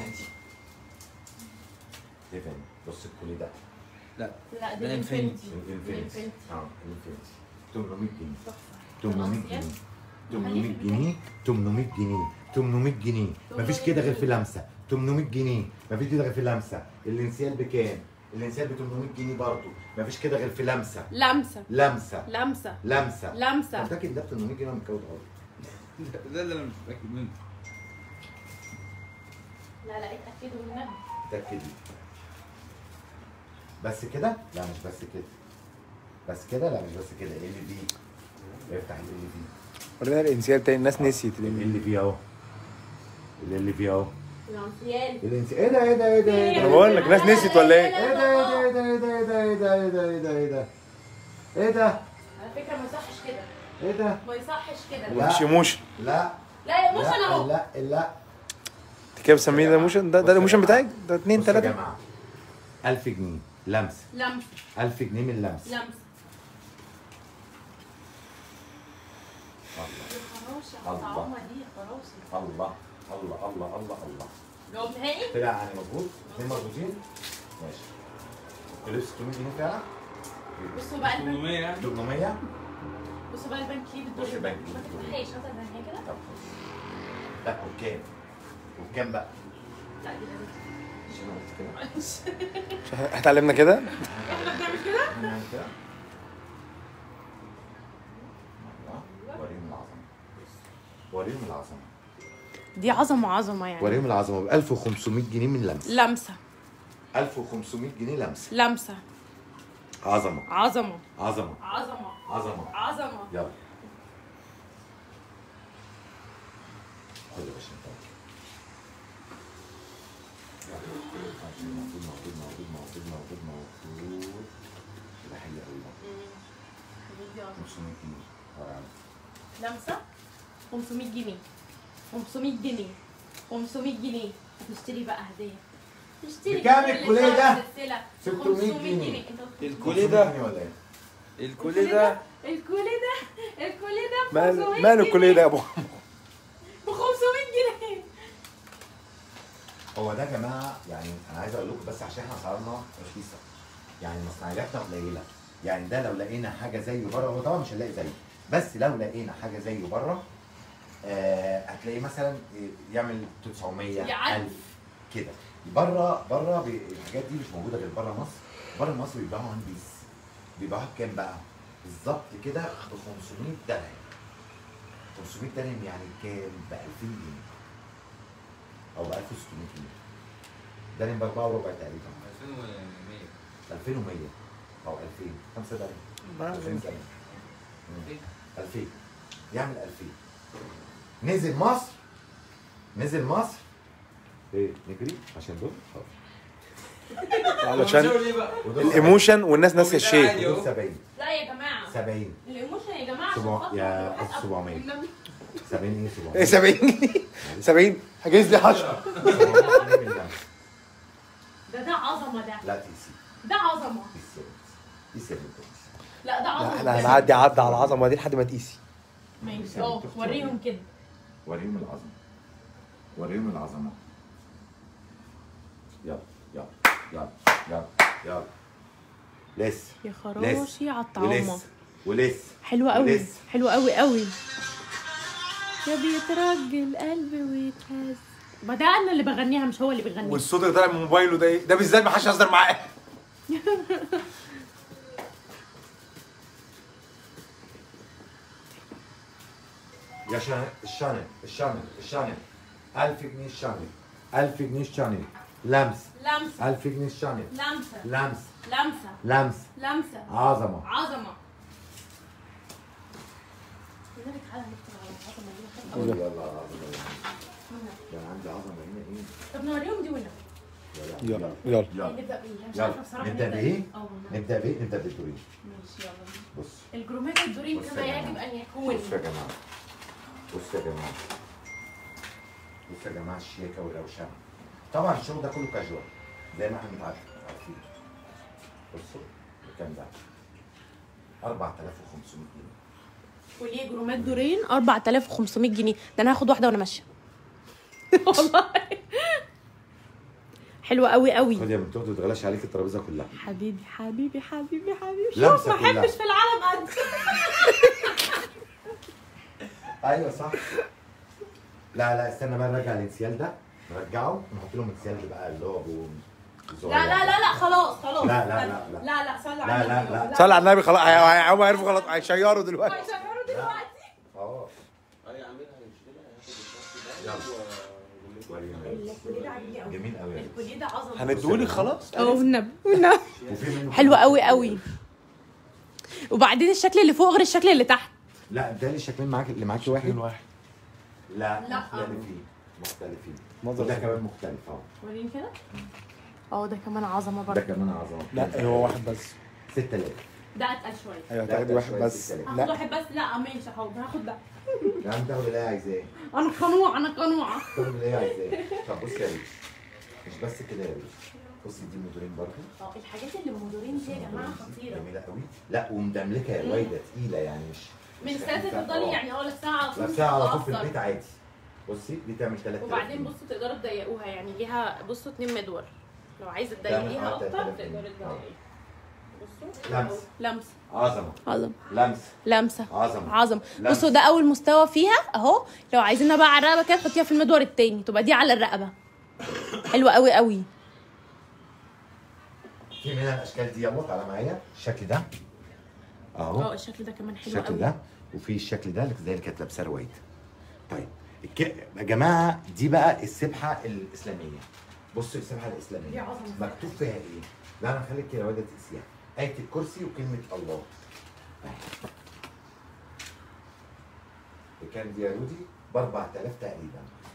تيفاني بص الكولي ده لا لا ده دي انفينيتي. الانفينيتي الانفينيتي اه الانفينيتي 800 جنيه تحفه 800 جنيه 800 جنيه 800 جنيه 800 جنيه مفيش كده غير في لمسه 800 جنيه مفيش كده غير في لمسه الانسيال بكام؟ الانسيال ب 800 جنيه برضه مفيش كده غير في لمسه لمسه لمسه لمسه لمسه لمسه متاكد ده ب 800 جنيه ولا متكود غلط؟ ده اللي انا مش متاكد منه لا لا اتاكدوا منها متاكد بس كده؟ لا مش بس كده بس كده؟ لا مش بس كده ال في افتح ال في ورينا الانسيال تاني الناس نسيت ال في اهو ال في اهو الانسيال الانسيال ايه ده ايه ده ايه ده ايه انا ده بقول لك ناس نسيت ولا ايه؟ ايه ده ايه ده ايه ده ايه ده ايه ده ايه ده ايه ده ايه ده على فكره ما يصحش كده ايه ده ما يصحش كده لا. مش ايموشن لا لا يا موشن لا اهو لا لا انت كده بتسميه ده ايموشن ده ده الايموشن بتاعك ده اتنين بصوا يا تلاته جماعه 1000 جنيه لمسه لمسه 1000 جنيه من لمسه لمسه الله خراشه الطعومه دي خراشه الله الله الله الله الله جواب نهائي طلع يعني مظبوط اثنين مظبوطين ماشي لبس 600 جنيه فعلا بصوا بقى البنك 800 يعني 800 بصوا بقى البنك ليه بص بتدور البنك. ما تفتحيش مثلا هي كده طب خلاص. لا وبكام وبكام بقى لا دي لازم عشان أنا قلت كده معلش. احنا اتعلمنا كده احنا بنعمل كده هنعمل كده الله. وريهم العظمه وريهم العظمه دي عظمه عظمه يعني وريهم العظمه ب 1500 جنيه من لمسه لمسه 1500 جنيه لمسه لمسه عظمه عظمه عظمه عظمه عظمه عظمه يلا خد يا باشا انت موجود موجود موجود موجود موجود موجود ده حلو قوي ده 500 جنيه ورا عنك. لمسه 500 جنيه 500 جنيه 500 جنيه هتشتري بقى هديه تشتري بكام كل الكوليه شهر ده؟ سلسلة. 600 500 جنيه. انت قلت الكوليه ده 500 جنيه ولا ايه؟ الكوليه ده الكوليه ده الكوليه ده ب مال 500 ماله الكوليه ده يا ابو ب 500 جنيه هو ده يا جماعه يعني انا عايز اقول لكم بس عشان احنا اسعارنا رخيصه يعني مصنعياتنا قليله يعني ده لو لقينا حاجه زيه بره هو طبعا مش هنلاقي زيه بس لو لقينا حاجه زيه بره آه هتلاقيه مثلا يعمل 900 يعدي. 1000 كده بره بره بي- الحاجات دي مش موجوده غير بره مصر بره مصر بيبيعوها وان بيس بيبيعوها بكام بقى؟ بالظبط كده ب 500 درهم 500 درهم يعني كام؟ ب 2000 جنيه او ب 1600 جنيه درهم ب 4 وربع تقريبا 2100 او 2000 5 درهم 2000 درهم مم. 2000 يعمل 2000 نزل مصر نزل مصر ايه نجري عشان دول علشان ودول الايموشن والناس ناسيه الشيء سبعين. ودول 70 لا يا جماعه 70 الايموشن يا جماعه عشان سبع- خاطر يا الواحد ألف سبعمية. والنبي. 70 ايه ايه 700 70 جنيه 70 حجز لي 10 ده ده عظمه ده لا تي سي ده عظمه تي سي تي سي لا ده عظمه احنا هنعدي عدى على العظمه دي لحد ما تقيسي ماشي اه وريهم كده وريهم العظمه وريهم العظمه يلا يلا يلا يلا يلا لسه يا لسه خراشي على الطعامه ولسه ولسه حلوه قوي ولسه. حلوه قوي قوي يا بيترجل قلبي ويتهز ما ده انا اللي بغنيها مش هو اللي بيغنيها والصوت اللي طالع من موبايله ده ايه ده بالذات ما حدش يهزر معاه يا شانل الشانل الشانل الشانل 1000 جنيه الشانل 1000 جنيه الشانل لمس لمسه 1000 جنيه الشانل لمسه لمس لمسه لمس لمسه عظمه عظمه النبي تعالى نكتب على العظمه دي يلا عظمه ده انا عندي عظمه هنا ايه طب نوريهم دي ولا يلا يلا يلا نبدا بايه أنا مش يلا. عارفه بصراحه نبدأ بإيه؟ اه والله. نبدا بايه نبدا بالدورين ماشي يلا بص الجرومات الدورين بص يا كما جماعة. يجب ان يكون بصوا يا جماعه بصوا يا جماعه بصوا يا جماعه الشياكه والروشنه طبعا الشغل ده كله كاجوال زي ما احنا متعارف- عارفين بصوا الكام ده 4500 جنيه وليه جرومات دورين 4500 جنيه ده انا هاخد واحده وانا ماشيه والله حلوه قوي قوي خد يا بنت اختي تغلاش عليك الترابيزه كلها حبيبي حبيبي حبيبي حبيبي شوف لمسة ما كلها. احبش في العالم قد ايوه صح لا لا استنى بقى نرجع الانسيال ده نرجعه ونحط لهم انسيال بقى اللي هو ابو لا لا لا لا خلاص خلاص لا، لا، لا، لا. لا لا صلي لا، على لا، النبي. لا. صلي على النبي خلاص هي- هي- هم عرفوا غلط هيشيروا دلوقتي هيشغلوا دلوقتي اه يلا الكوليه ده عاجبني قوي جميل قوي الكوليه ده عظمه هندولك خلاص اه والنبي والنبي وفي منه حلوه قوي قوي وبعدين الشكل اللي فوق غير الشكل اللي تحت لا ده اللي شكلين معاك اللي معاكي واحد واحد لا لا. مختلفين مختلفين نظر. وده كمان مختلف اه وريني كده اه ده كمان عظمه ده برضه كمان عظمه لا هو واحد بس 6000 ده اتقل شويه ايوه لا، تاخدي ده واحد شوية بس ستة آلاف. هاخد لا واحد بس لا ماشي حاضر هاخد ده لا انت ولا لا عايزاه انا قنوعه انا قنوعه طب ولا ايه عايزاه طب بص يا ريش مش بس كده يا ريش بصي دي مدورين برضه اه الحاجات اللي المدورين دي يا جماعه خطيره جميله قوي لا ومدملكه يا وايده تقيله يعني مش من مش ساعه خفيفة. تفضلي آه. يعني اه لابساها على طول لابساها على طول في تتأثر. البيت عادي بصي دي تعمل 3000 وبعدين بصوا تقدروا تضيقوها يعني ليها بصوا اتنين مدور لو عايزه تعمل تضيقيها اه اكتر 3000 تقدري اه. تضيقيها بصوا لمس لمسه عظمه عظمه لمس لمسه عظمه عظمه لمسة. بصوا ده اول مستوى فيها اهو لو عايزينها بقى على الرقبه كده تحطيها في المدور التاني تبقى دي على الرقبه حلوه قوي قوي في منها الاشكال دي يلا تعالى معايا الشكل ده اهو اه الشكل ده كمان حلو الشكل قوي ده وفي الشكل ده اللي زي اللي كانت لابساه روايد طيب الك... يا جماعه دي بقى السبحه الاسلاميه بصوا السبحه دي الاسلاميه عظمه مكتوب فيها ايه؟ لا انا هخليك يا روايده تقيسيها ايه الكرسي وكلمه الله بكام دي يا رودي؟ ب 4000 تقريبا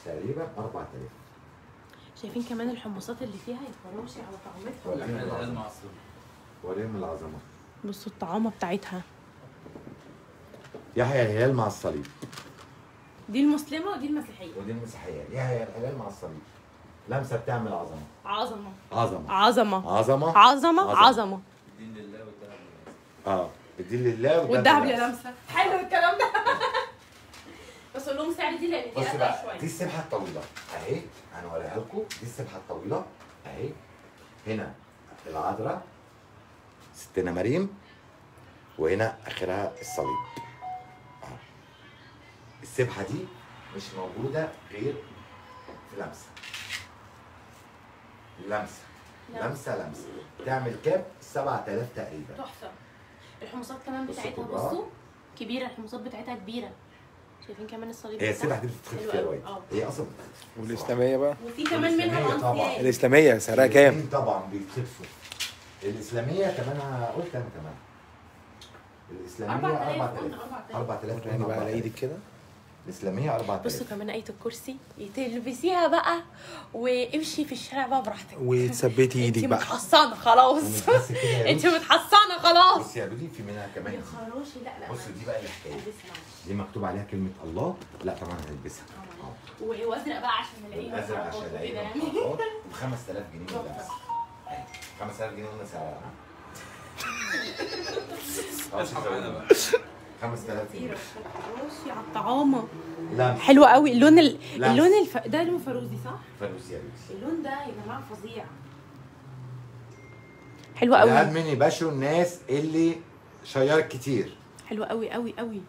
تقريبا 4000 شايفين كمان الحمصات اللي فيها الفراوشي على طعمتها وريهم احنا الان العظمه مع الصبح وريهم العظمه بصوا الطعامه بتاعتها يحيى الهلال مع الصليب دي المسلمه ودي المسيحيه ودي المسيحيه يحيى الهلال مع الصليب لمسه بتعمل عظمه عظمه عظمه عظمه عظمه عظمه عظمة. عظمه الدين لله والدهب لله. اه الدين لله وده والدهب لله. يا لمسه حلو الكلام ده بس اقول لهم سعر دي لان دي بص اغلى بقى شويه دي السبحه الطويله اهي هنوريها لكم دي السبحه الطويله اهي هنا العذراء ستنا مريم وهنا اخرها الصليب أهو. السبحه دي مش موجوده غير في لمسه لمسه لمسه لمسه تعمل كام 7000 تقريبا تحفه الحمصات كمان بصوا بتاعتها كبرها. بصوا كبيره الحمصات بتاعتها كبيره شايفين كمان الصليب هي بتاعها؟ السبحه دي بتتخفي حلو فيها أوي. شويه اه هي اصلا بتتخفي والاسلاميه بقى وفي كمان منها والإسلامية طبعاً. الانسيال الاسلاميه سعرها كام؟ الاتنين طبعا بيتخفوا الاسلاميه كمان قلت انا كمان الاسلاميه 4000 4000 قلنا 4000 4000 يعني بقى على ايدك كده الاسلاميه 4000 بصوا كمان آية الكرسي تلبسيها بقى وامشي في الشارع بقى براحتك وتثبتي ايدك انت بقى متحصنه خلاص ومش بس كده يا انت روش. متحصنه خلاص بص يا بودي في منها كمان يا خروشي لا لا بص دي بقى الحكايه البسها معلش. دي مكتوب عليها كلمه الله لا طبعا هلبسها آه. و- وازرق بقى عشان الاقيها الازرق عشان كده الاقيها يعني ب 5000 جنيه اللبس 5000 جنيه قلنا سعرها اسحب معانا بقى 5000 جنيه خروشي على الطعامه لا حلوه قوي اللون ال... لا. اللون الف... ده لون فيروزي صح فلوس يا روسي اللون ده يا جماعه فظيع حلو الأهم قوي من يباشروا الناس اللي شيرت كتير حلو قوي قوي قوي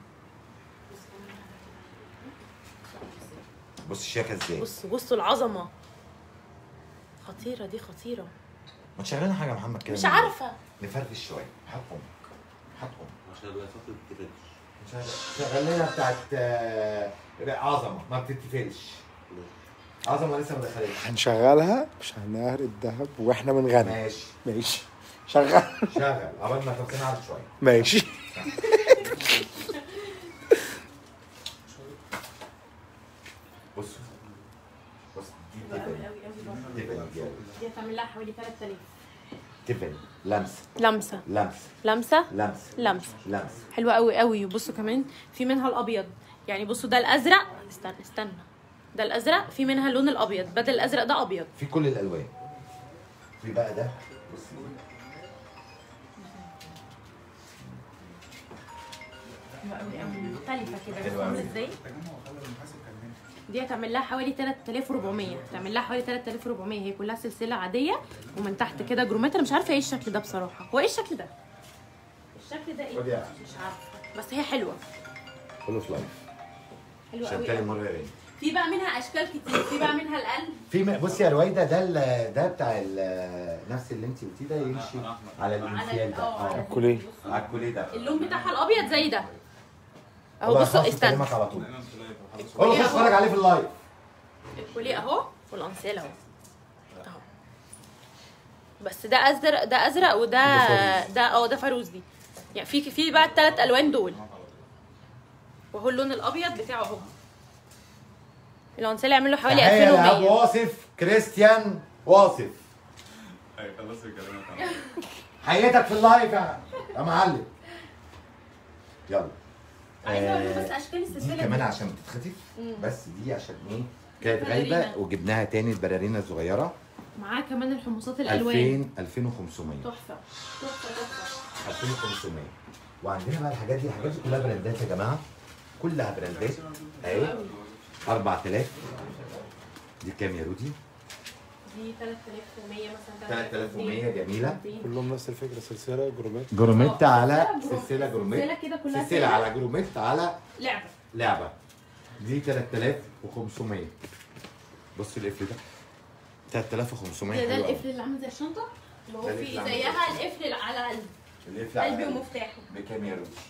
بص الشياكه ازاي بصوا بصوا العظمه خطيره دي خطيره ما تشغلنا حاجه يا محمد كده مش عارفه نفرفش شويه هات امك هات امك عشان الوقت ما تتقفلش شغل- شغل لنا بتاعت آه، عظمه ما بتتفلش عظمه لسه ما دخلتش هنشغلها عشان نهر الذهب واحنا بنغني ماشي ماشي شغل شغل عبال ما تبقى قاعد شويه ماشي بص بص دي قوي تفن قوي قوي تفن دي دي هتعمل لها حوالي 3000 تفن لمسه لمسه لمسه لمسه لمسه لمسه لمسه حلوه قوي قوي بصوا كمان في منها الابيض يعني بصوا ده الازرق استنى استنى ده الازرق في منها اللون الابيض بدل الازرق ده ابيض في كل الالوان في بقى ده بص حلوه قوي قوي مختلفه كده حلوة بصوا عامله أوي. ازاي دي هتعمل لها حوالي 3400 هتعمل لها حوالي 3400 هي كلها سلسله عاديه ومن تحت كده جرومات انا مش عارفه ايه الشكل ده بصراحه هو ايه الشكل ده الشكل ده خد ايه يا مش عارفه بس هي حلوه كله في لايف حلوه عشان قوي تاني قوي. مره يا ريت في بقى منها اشكال كتير في بقى منها القلب في م- بصي يا رويده ده ال- ده بتاع ال- نفس اللي انت قلتيه ده يمشي على على الانسيال ده اه على اه الكوليه. على الكوليه ده اللون بتاعها الابيض زي ده اهو والله بصوا خلاص استنى بكلمك على طول انا في لايف قول له خش اتفرج عليه في اللايف الكوليه اهو والانسيل اهو اهو بس ده ازرق ده ازرق وده ده فاروز. ده اه ده فاروز دي يعني في في بقى الثلاث الوان دول وهو اللون الابيض بتاعه اهو الانسيل يعمل له حوالي تحية لأبو 2100 واصف كريستيان واصف ايوه خلصت كلامك حياتك في اللايف يا يا معلم يلا عايزه اقول آه، بس اشكال دي السلسله كمان دي عشان بتتخطف مم. بس دي عشان ايه كانت باليرينا. غايبه وجبناها تاني البلالينا الصغيره معاه كمان الحمصات الالوان 2000 2500 تحفه تحفه تحفه 2500 وعندنا بقى الحاجات دي الحاجات دي كلها براندات يا جماعه كلها براندات اهي 4000 دي كام يا رودي؟ دي 3100 مثلا 3100 جميله كلهم نفس الفكره سلسله جروبات جروميت آه، على سلسلة سلسله جروميت سلسله كده كلها سلسله على جروميت على لعبه لعبه دي 3500 بص القفل ده 3500 ده ده حلو قوي. القفل اللي عامل زي الشنطه اللي هو ده فيه القفل عامل زي زيها القفل اللي على قلب القفل على قلبي القلب. ومفتاحه بكام يا رودي؟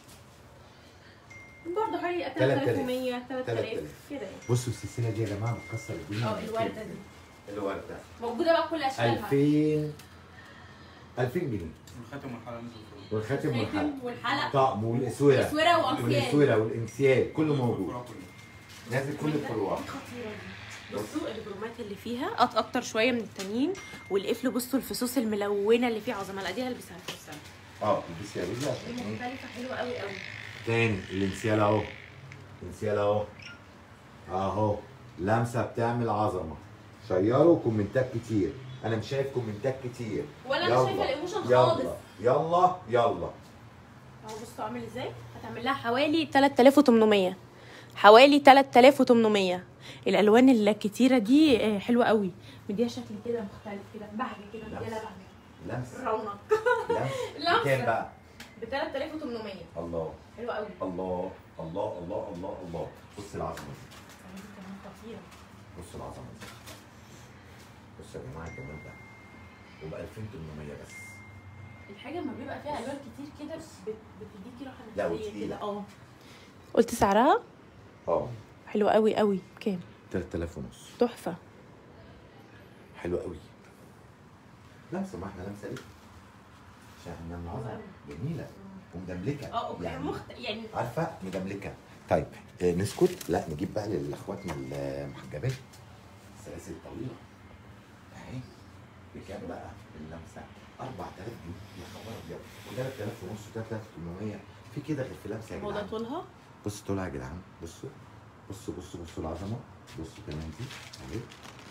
برضه حوالي 3000. 3100 3000 3000. كده يعني بصوا السلسله دي يا جماعه بتكسر الدنيا اه الورده دي الورده موجوده بقى كل اشكالها 2000 2000 جنيه الخاتم والحلقه نزل فوق والخاتم والحلق الخاتم والحلق طقم والاسوره اسوره وانسيال والاسوره والانسيال كله موجود الفروع كلها. نازل كل الفروع دي خطيره دي بصوا البرومات اللي فيها أط- اكتر شويه من التانيين والقفل بصوا الفصوص الملونه اللي فيه عظمه لا دي هلبسها في السنه اه البسي يا رجل عشان دي ايه مختلفه حلوه قوي قوي تاني الانسيال اهو الانسيال اهو اهو لمسه بتعمل عظمه شيروا كومنتات كتير انا مش شايف كومنتات كتير ولا أنا يلا، شايفة الإيموشن يلا خالص. يلا يلا اهو بصوا عامل ازاي هتعمل لها حوالي 3800 حوالي 3800 الالوان الكتيره دي آه، حلوه قوي مديها شكل كده مختلف كده بهجه كده مديها لها بهجه لمسه رونق لمسه لمسة. كام بقى ب 3800 الله حلوه قوي الله الله الله الله الله بص العظمه دي دي كمان خطيره بص العظمه دي بص يا جماعه الجمال ده وب 2800 بس الحاجه لما بيبقى فيها الوان كتير كده بت- بتديكي راحه لا، نفسيه وتقيلة. كده اه قلت سعرها اه حلوه قوي قوي كام 3000 ونص تحفه حلو قوي لمسه ما احنا لمسه ليه؟ عشان احنا بنعمل عظمه جميله ومدملكه اه اوكي مخت... يعني عارفه مدملكه طيب آه، نسكت لا نجيب بقى لاخواتنا المحجبات السلاسل الطويله اهي بكام بقى اللمسه 4000 جنيه يا خبر ابيض و3000 ونص و3800 في كده غير في لمسه يا هو ده جدعان طولها بصوا طولها يا جدعان بصوا بصوا بصوا بصوا العظمه بصوا كمان دي اهي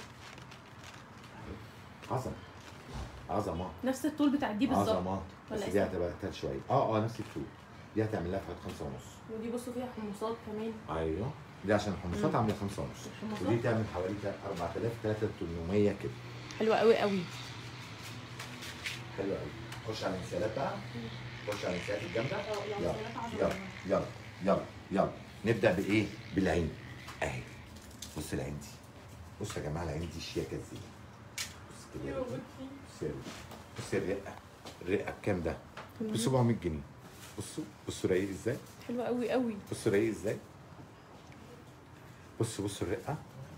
اهي عظمه عظمه نفس الطول بتاع دي بالظبط عظمه بس ولا دي إيه؟ هتبقى تل شويه اه اه نفس الطول دي هتعمل لها في حوالي خمسة ونص ودي بصوا فيها حمصات كمان ايوه دي عشان الحمصات عامله خمسة ونص الحمصات؟ ودي تعمل حوالي 4000 3800 كده حلوه قوي قوي حلو قوي خش على الانسيالات بقى خش على الانسيالات الجامده اه، يلا الانسيالات عظمة. يلا يلا يلا يلا نبدا بايه بالعين اهي بص العين دي بص يا جماعه العين دي شياكه ازاي بص كده يا ولد. بص يا ولد. بص الرقه الرقه بكام ده ب 700 جنيه بصوا بصوا رايق ازاي حلوه قوي قوي بصوا رايق ازاي بصوا بصوا الرقه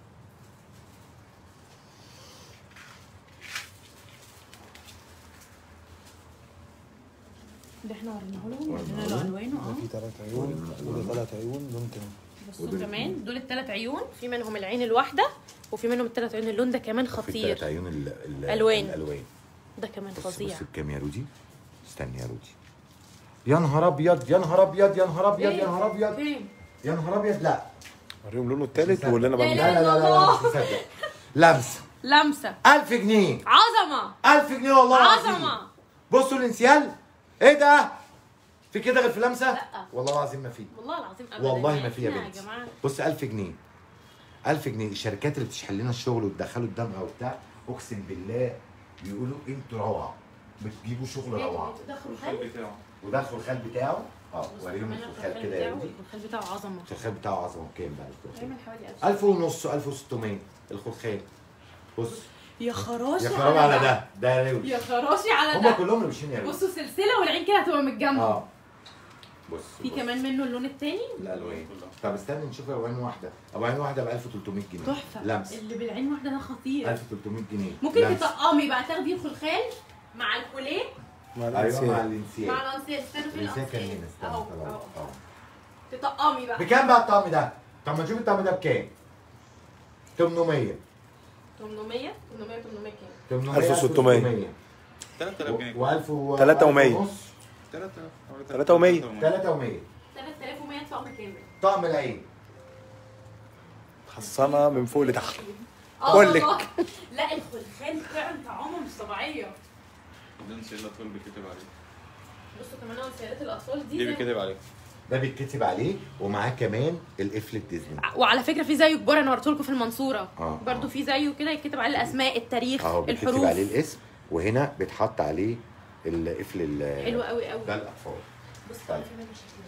ده احنا وريناه لهم وريناه ورينا له لهم. الوانه اه في ثلاث عيون وده ثلاث عيون لون تاني بصوا ودول- كمان دول الثلاث عيون في منهم العين الواحده وفي منهم الثلاث عيون اللون ده كمان في الثلاث خطير عيون ال ال ألوان. الالوان ده كمان بص فظيع بص بكام يا رودي استني يا رودي يا نهار ابيض يا نهار ابيض يا نهار ابيض يا نهار ابيض فين يا نهار ابيض لا وريهم لونه التالت واللي انا لا بعمله لا لا لا, لا مش مصدق لمسه لمسه 1000 جنيه عظمه 1000 جنيه والله العظيم. عظمه بصوا الانسيال ايه ده في كده غير في لمسه لا. والله العظيم ما في والله العظيم ابدا والله يعني ما في يا إحنا بنتي يا جماعه بص 1000 جنيه 1000 جنيه الشركات اللي بتشحن لنا الشغل وتدخلوا الدمغه وبتاع اقسم بالله بيقولوا انتوا روعه بتجيبوا شغل روعه دخلوا الخل بتاعه ودخلوا الخال بتاعه اه وريهم الخال كده يا ودي الخال بتاعه عظمه الخال بتاعه عظمه بكام بقى الخلخال؟ هيعمل حوالي 1000 1000 ونص 1600 الخلخال بص يا خراشي يا خراب على ده ده روش يا خراشي على هم ده كلهم روشين يا روش بصوا سلسله والعين كده هتبقى من الجنب اه بص في بص. كمان منه اللون التاني الالوان طب استنى نشوف الوان واحده ابو عين واحده ب 1300 جنيه تحفه لمس اللي بالعين واحده ده خطير 1300 جنيه ممكن لمس. تطقمي بقى تاخدي الخلخال مع الكوليه مع ايوه مع الانسيال الانسيال مع الانسيال استنوا فين الانسيال كان الانسيال هنا استنى اهو طلع. اهو اه تطقمي بقى بكام بقى الطقم ده؟ طب ما نشوف الطقم ده بكام؟ 800 800 800 800 كام 800 1600. 3000 جنيه و1000 و تلاتة ومية. ونص 3000 تلاتة ومية. 3100 3100 طقم كامل طقم العين حصانه من فوق لتحت اه بقول لك. والله. لا الخلخال فعلا طعمه مش طبيعيه ده نسيت الاطفال بيتكتب عليه بصوا كمان انسيالات الاطفال دي دي زي- بيتكتب عليه ده بيتكتب عليه ومعاه كمان القفل الديزني وعلى فكره في زيه كبار انا وريته لكم في المنصوره آه، برضو آه. في زيه كده يتكتب عليه الاسماء التاريخ اهو بيتكتب الحروف عليه الاسم وهنا بيتحط عليه القفل ال- حلو قوي قوي ده الاطفال بص طيب. كمان في منه شكل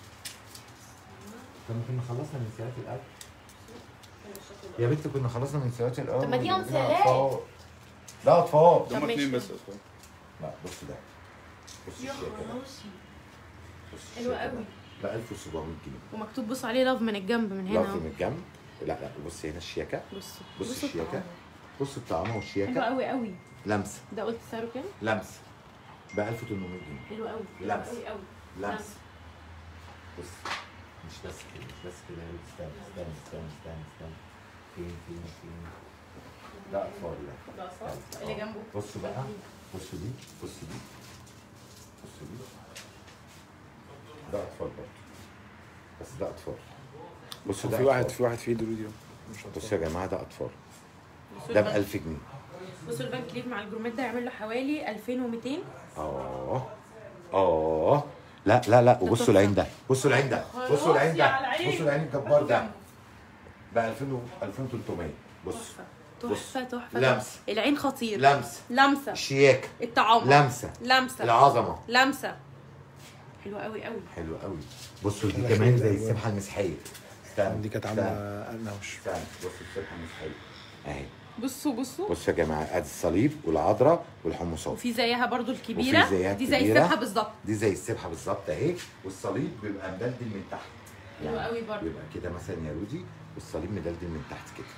طب كنا خلصنا من سيارات الاول حلو الشكل ده. يا بنت كنا خلصنا من سيارات الاول طب ما دي ودي انسيالات. أطفال. لا اطفال ده هم طب اتنين ماشي. بس اصلا لا بص ده بص يا الشياكه ده خراشي بص حلو الشياكة قوي. ده ب 1700 جنيه ومكتوب بص عليه لاف من الجنب من هنا لف اهو. من الجنب لا لا بص هنا الشياكه بصوا بص بصوا الشياكة. الطعام. بص الطعام حلو والشياكه قوي قوي لمسه ده قلت سعره كام؟ لمسه ب 1800 جنيه حلو قوي حلو لمس. قوي قوي لمسه بص مش بس كده مش بس كده يا ولد، استنى استنى استنى استنى استنى فين فين فين ده اطفال لا ده صح اللي جنبه بصوا بقى بصوا دي بصوا دي بصوا دي ده اطفال برضه بس ده اطفال بصوا ده في واحد أطفال. في واحد في ايده فيديو مش بصوا يا جماعه ده اطفال بصوا ده ب الفان- 1000 جنيه بصوا الفان كليف مع الجرومات ده يعمل له حوالي 2200 اه اه لا لا لا وبصوا العين ده بصوا العين ده بصوا العين يا ده العين. بصوا العين الجبار ده ب 2000 و 2300 بص تحفه تحفه تحفه لمس. العين خطير لمسه لمسه الشياكه التعامق لمسه لمسه العظمه لمسه حلوه قوي قوي حلو قوي بصوا دي كمان زي السبحه المسيحيه استنى دي كانت استنى، عامله انهوش استنى بصوا السبحه المسيحيه اهي بصوا بصوا بصوا يا جماعه ادي الصليب والعذراء والحمصات وفي زيها برضو الكبيره وفي زيها دي زي الكبيرة. السبحه بالظبط دي زي السبحه بالظبط اهي والصليب بيبقى مدلدل من تحت حلو قوي برضو. بيبقى كده مثلا يا رودي والصليب مدلدل من تحت كده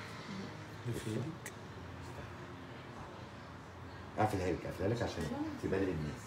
اقفلها لك اقفلها لك عشان تبان للناس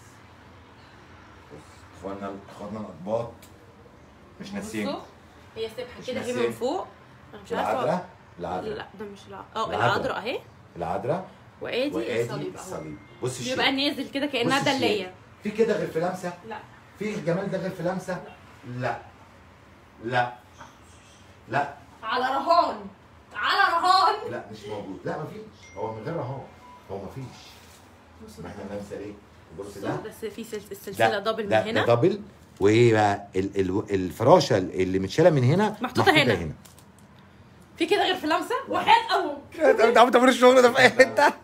بص اخواننا اخواننا الاطباط مش ناسيين بصوا هي السبحه مش كده هي ناسين. من فوق انا مش عارفه العذراء العذراء لا ده مش العذراء اه العذراء. العذراء اهي العذراء وادي وادي الصليب اهو الصليب بص بيبقى الشيء نازل كده كانها بص الشيء. دليه في كده غير في لمسه لا في الجمال ده غير في لمسه لا لا لا على رهان على رهان لا مش موجود لا مفيش هو من غير رهان هو مفيش ما احنا لمسه ايه بص ده بس في سلس- السلسله ده دبل من ده, ده هنا دبل وايه بقى ال ال الفراشه اللي متشاله من هنا محطوطة هنا. في كده غير في لمسه وحياه ابوك انت عم تعمل الشغل ده في اي حته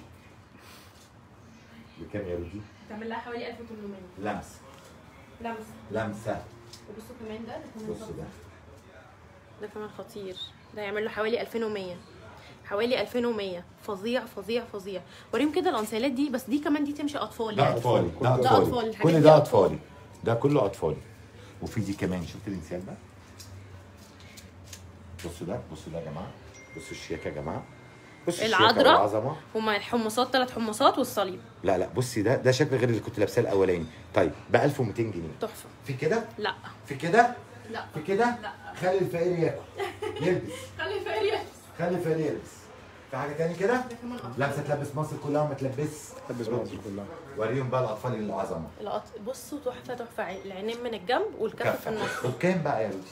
بكام يا رودي؟ تعمل لها حوالي 1800 لمسه لمسه لمسه وبصوا كمان ده ده كمان بصوا ده ده كمان خطير ده يعمل له حوالي 2100 حوالي 2100 فظيع فظيع فظيع وريهم كده الانسيالات دي بس دي كمان دي تمشي اطفال ده يعني اطفالي ده ده اطفالي أطفال، الحاجات كل دي ده أطفال. اطفالي ده كله اطفالي وفي دي كمان شفت الانسان ده بصوا ده بصوا ده يا جماعه بصوا الشياكه يا جماعه بصوا الشياكة العذراء. والعظمه هما الحمصات ثلاث حمصات والصليب لا لا بصي ده ده شكل غير اللي كنت لابساه الاولاني طيب ب 1200 جنيه تحفه في كده لا في كده لا في كده لا. خلي الفقير ياكل يلبس خلي الفقير خلي الفقير يلبس في حاجه تاني كده ده كمان أطفال. لابسه تلبس مصر كلها وما تلبس لبس مصر كلها وريهم بقى الاطفال اللي العظمه الأط- بصوا تحفه تحفه عين- العينين من الجنب والكف في النص وبكام بقى يا رودي؟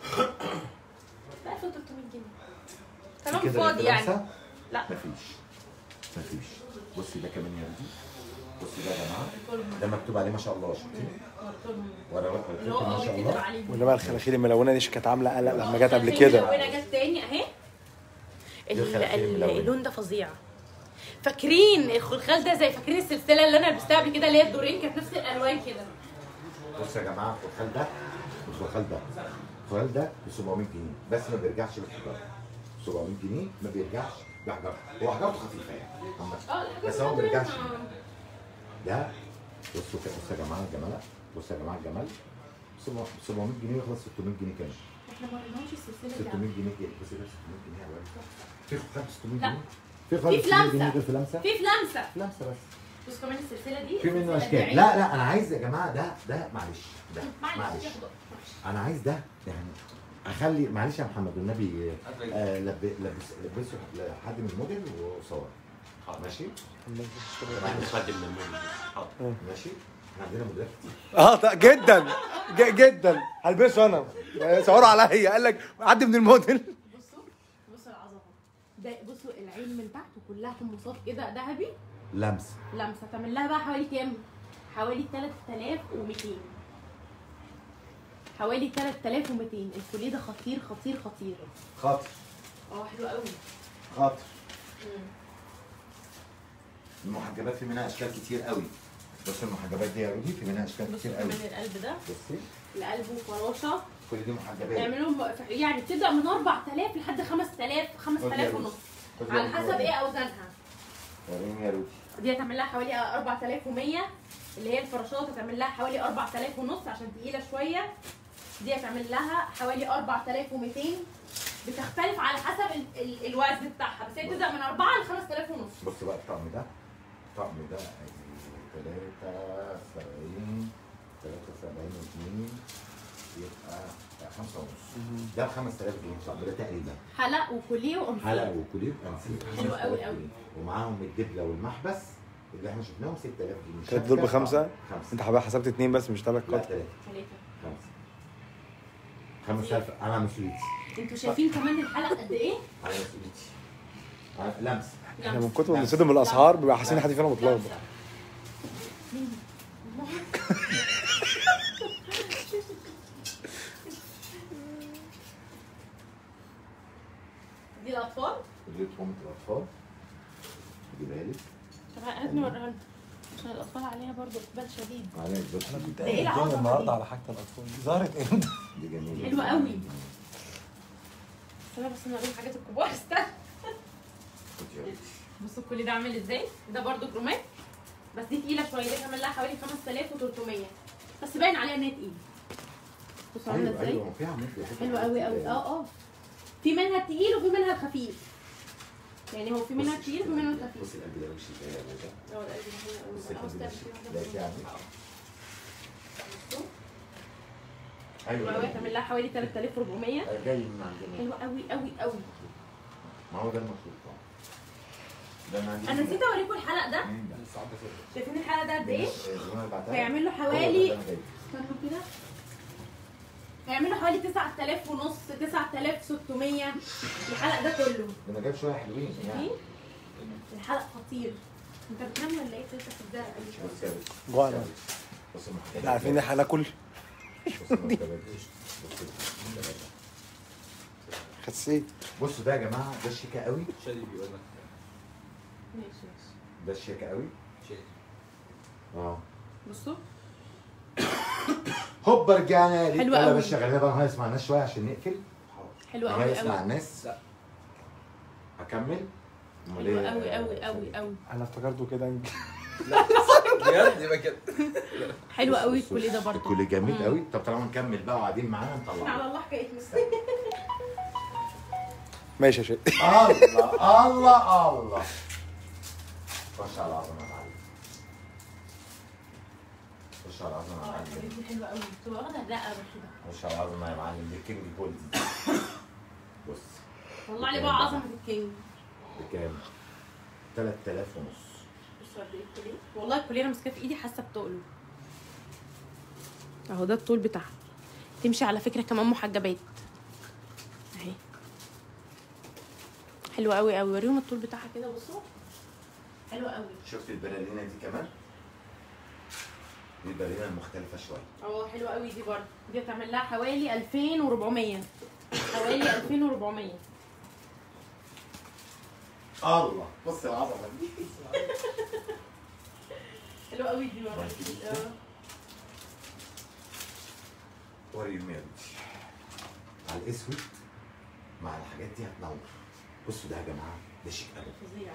ب 1300 جنيه في كلام كده فاضي يعني لمسة؟ لا مفيش مفيش بصي ده كمان يا رودي بصي ده يا جماعه ده مكتوب عليه ما شاء الله شفتي ورا ورا اللي هو ما اه شاء بيتكتب الله عليه وانما الخلاخيل الملونه دي كانت عامله قلق لما جت قبل كده الملونه جت تاني اهي دي ال- الخلاخيل ال- الملونة. اللون ده فظيع فاكرين الخلخال ده زي فاكرين السلسله اللي انا لبستها قبل كده اللي هي الدورين كانت نفس الالوان كده بصوا يا جماعه الخال ده الخال ده الخال ده ب 700 جنيه بس ما بيرجعش بالحجاره 700 جنيه ما بيرجعش بحجاره هو حجارته خفيفه يعني عامة. اه الحاجات بس هو ما دي بيرجعش ما- ده بصوا كده بصوا يا جماعه الجمال بصوا يا جماعه الجمال 700 جنيه يخلص 600 جنيه كام؟ احنا ما قلناش السلسله دي 600 جنيه كده بص ده 600 جنيه يا ولد في خال 600 لا. جنيه في في خال في 600 لمسة. جنيه غير في لمسه في فلامسه في لمسه بس بص كمان السلسله دي في منه السلسلة دي اشكال عين. لا لا انا عايز يا جماعه ده ده معلش ده معلش معلش ياخده. انا عايز ده يعني اخلي معلش يا محمد والنبي آه لب... لبس لبسه لحد من الموديل وصور ماشي نقدم من المول حاضر ماشي احنا عندنا موديلات كتير اه طيب جدا ج- جدا هلبسه انا صوروا عليا قال لك عدي من الموديل بصوا بصوا العظمه ده بصوا العين من تحت وكلها حمصات كده ذهبي لمس لمسه تعمل لها بقى حوالي كام؟ حوالي 3200 حوالي 3200 الفوليه ده خطير خطير خطير خاطر اه حلو قوي خاطر المحجبات في منها اشكال كتير قوي بص المحجبات دي يا رودي في منها اشكال بصوا كتير قوي كمان القلب ده بصي القلب وفراشه كل دي محجبات يعملوا لهم يعني بتبدا من 4000 لحد 5000 5000 ونص على حسب ايه اوزانها وريني يا رودي دي هتعمل لها حوالي 4100 اللي هي الفراشات هتعمل لها حوالي 4000 ونص عشان تقيله شويه دي هتعمل لها حوالي 4200 بتختلف على حسب ال ال الوزن بتاعها بس هي بتبدا من 4 ل 5000 ونص بص بقى الطقم ده الطقم ده 73 73 2 يبقى 5 ونص ده ب 5000 جنيه ان شاء الله ده تقريبا حلق وكوليه وقمصان حلق وكوليه وانسيب حلو قوي قوي. ومعاهم الدبله والمحبس اللي احنا شفناهم 6000 جنيه تلات دول بخمسة؟ خمسه انت حبايبي حسبت اتنين بس مش تلات لا قطع ثلاثه ثلاثة خمسه 5000 انا مسؤوليتي انتوا شايفين كمان الحلق قد ايه؟ انا مسؤوليتي أنا- لمسه احنا من كتر ما بنصدم الاسعار بيبقى حاسين حد فينا متلخبط دي الاطفال دي تهمة الاطفال جيبها لي طب هات لي وريها لنا عشان الاطفال عليها برضه اقبال شديد عليك بس ده ايه العظمه دي؟ على حاجه الاطفال دي ظهرت امتى؟ دي جميله حلوة قوي. استنى بس انا اوريهم حاجات الكبار استنى خد يا بنتي. بصوا كل ده عامل ازاي ده برضو جرومات بس دي تقيله شويه دي كمان لها حوالي 5300 بس باين عليها ان هي تقيله بصوا عامله ايوه ازاي ايوه فيها عملت لي حاجة حلوه قوي قوي اه اه في منها التقيل وفي منها الخفيف يعني هو في منها بص التقيل وفي منها الخفيف بص القلب ده وش ازاي يا باشا اه القلب ده حلو قوي بص بقى. القلب ده عاوز وش تعمل ده كده كده بصوا. ايوه حلوه قوي كمان لها حوالي 3400 جاي من عندنا حلوه قوي قوي قوي ما هو ده المطلوب طبعا ده من عندنا انا نسيت اوريكم الحلق ده مم. شايفين الحلق ده قد ايه الزمالة بعتها. هيعمل له هو ده حوالي اللي أنا جايبه. استنوا كده هيعمل له حوالي 9000 ونص 9600 الحلق ده كله ده انا جايب شويه حلوين يعني شايفين الحلق خطير انت بتنام ولا ايه انت في الزرع بص يا باشا جوعنا. بص المحتاج احنا عارفين ان احنا هناكل بص المرتبات. بص المرتبات. خسيت بصوا ده يا جماعه ده شيكه قوي شادي بيقول لك ماشي ماشي ده الشيكه قوي شادي اه بصوا هوبا رجعنا ليك حلو يلا يا قوي. باشا غالبا بقى هنسمع الناس شويه عشان نقفل حلو قوي هنسمع قوي الناس اكمل أمال حلو إيه؟ قوي قوي قوي قوي انا افتكرته كده بجد يبقى كده حلو بص- قوي بص- الكل ده برضه الكل جميل مم. قوي طب طالما نكمل بقى وقاعدين معانا احنا نطلع على الله حكايه مستني ماشي يا شيخ الله الله الله خش على العظمه يا معلم خش على العظمه يا اه معلم الحاجات دي حلوه قوي بتبقى واخده الرقبه كده خش على العظمه يا معلم دي كينج جولد بص طلع لي بقى عظمه الكينج بكام 3000 ونص بصوا قد ايه الكوليه والله الكوليه انا ماسكاه في ايدي حاسه بتقله اهو ده الطول بتاعها تمشي على فكره كمان محجبات اهي حلوه قوي قوي وريهم الطول بتاعها كده بصوا حلوه قوي شفت البلالينه دي كمان دي البلالينه المختلفه شويه اه حلوه قوي دي برضه دي هتعمل لها حوالي 2400 حوالي 2400 الله بص العظمه دي حلوه قوي دي برضه اه وريهم يا بنتي على الاسود مع الحاجات دي هتنور بصوا ده يا جماعه ده شيك قوي فظيع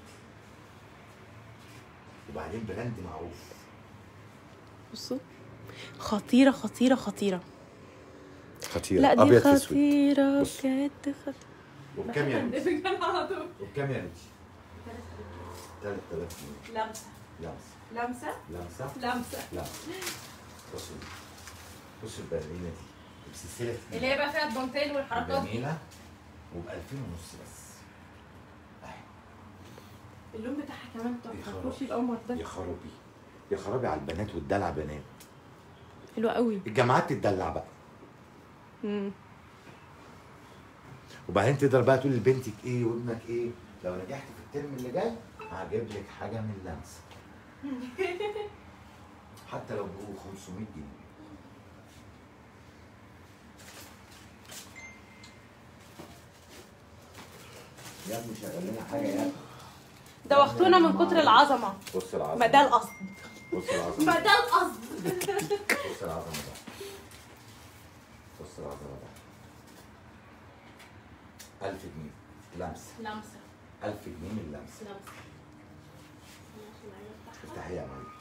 وبعدين براند معروف بصوا خطيره خطيره خطيره خطير لا دي ابيض في اسود خطيره بص. بجد خطيره وبكام يا بنتي؟ بجد على طول وبكام يا بنتي؟ 3000 جنيه لمسه لمسه لمسه لمسه لمسه لمسه بصوا بصوا البلالينه دي بسلسله اللي هي بقى فيها الدانتيل والحركات دي جميله وب 2000 ونص بس أهي. اللون بتاعها كمان يا تحفه خرابي. كرسي القمر يا ده خرابي يا خرابي على البنات والدلع بنات حلوه قوي الجامعات تتدلع بقى امم وبعدين تقدر بقى تقول لبنتك ايه وابنك ايه لو نجحت في الترم اللي جاي هجيب لك حاجه من لمسه حتى لو ب 500 جنيه يا ابني شغل لنا حاجه يا ابني دوختونا من كتر العظمه بص العظمه ما ده القصد بص العظمه ما ده القصد بص العظمه ده بص العظمه ده 1000 جنيه لمسه لمسه 1000 جنيه من لمسه لمسه افتحي يا معلم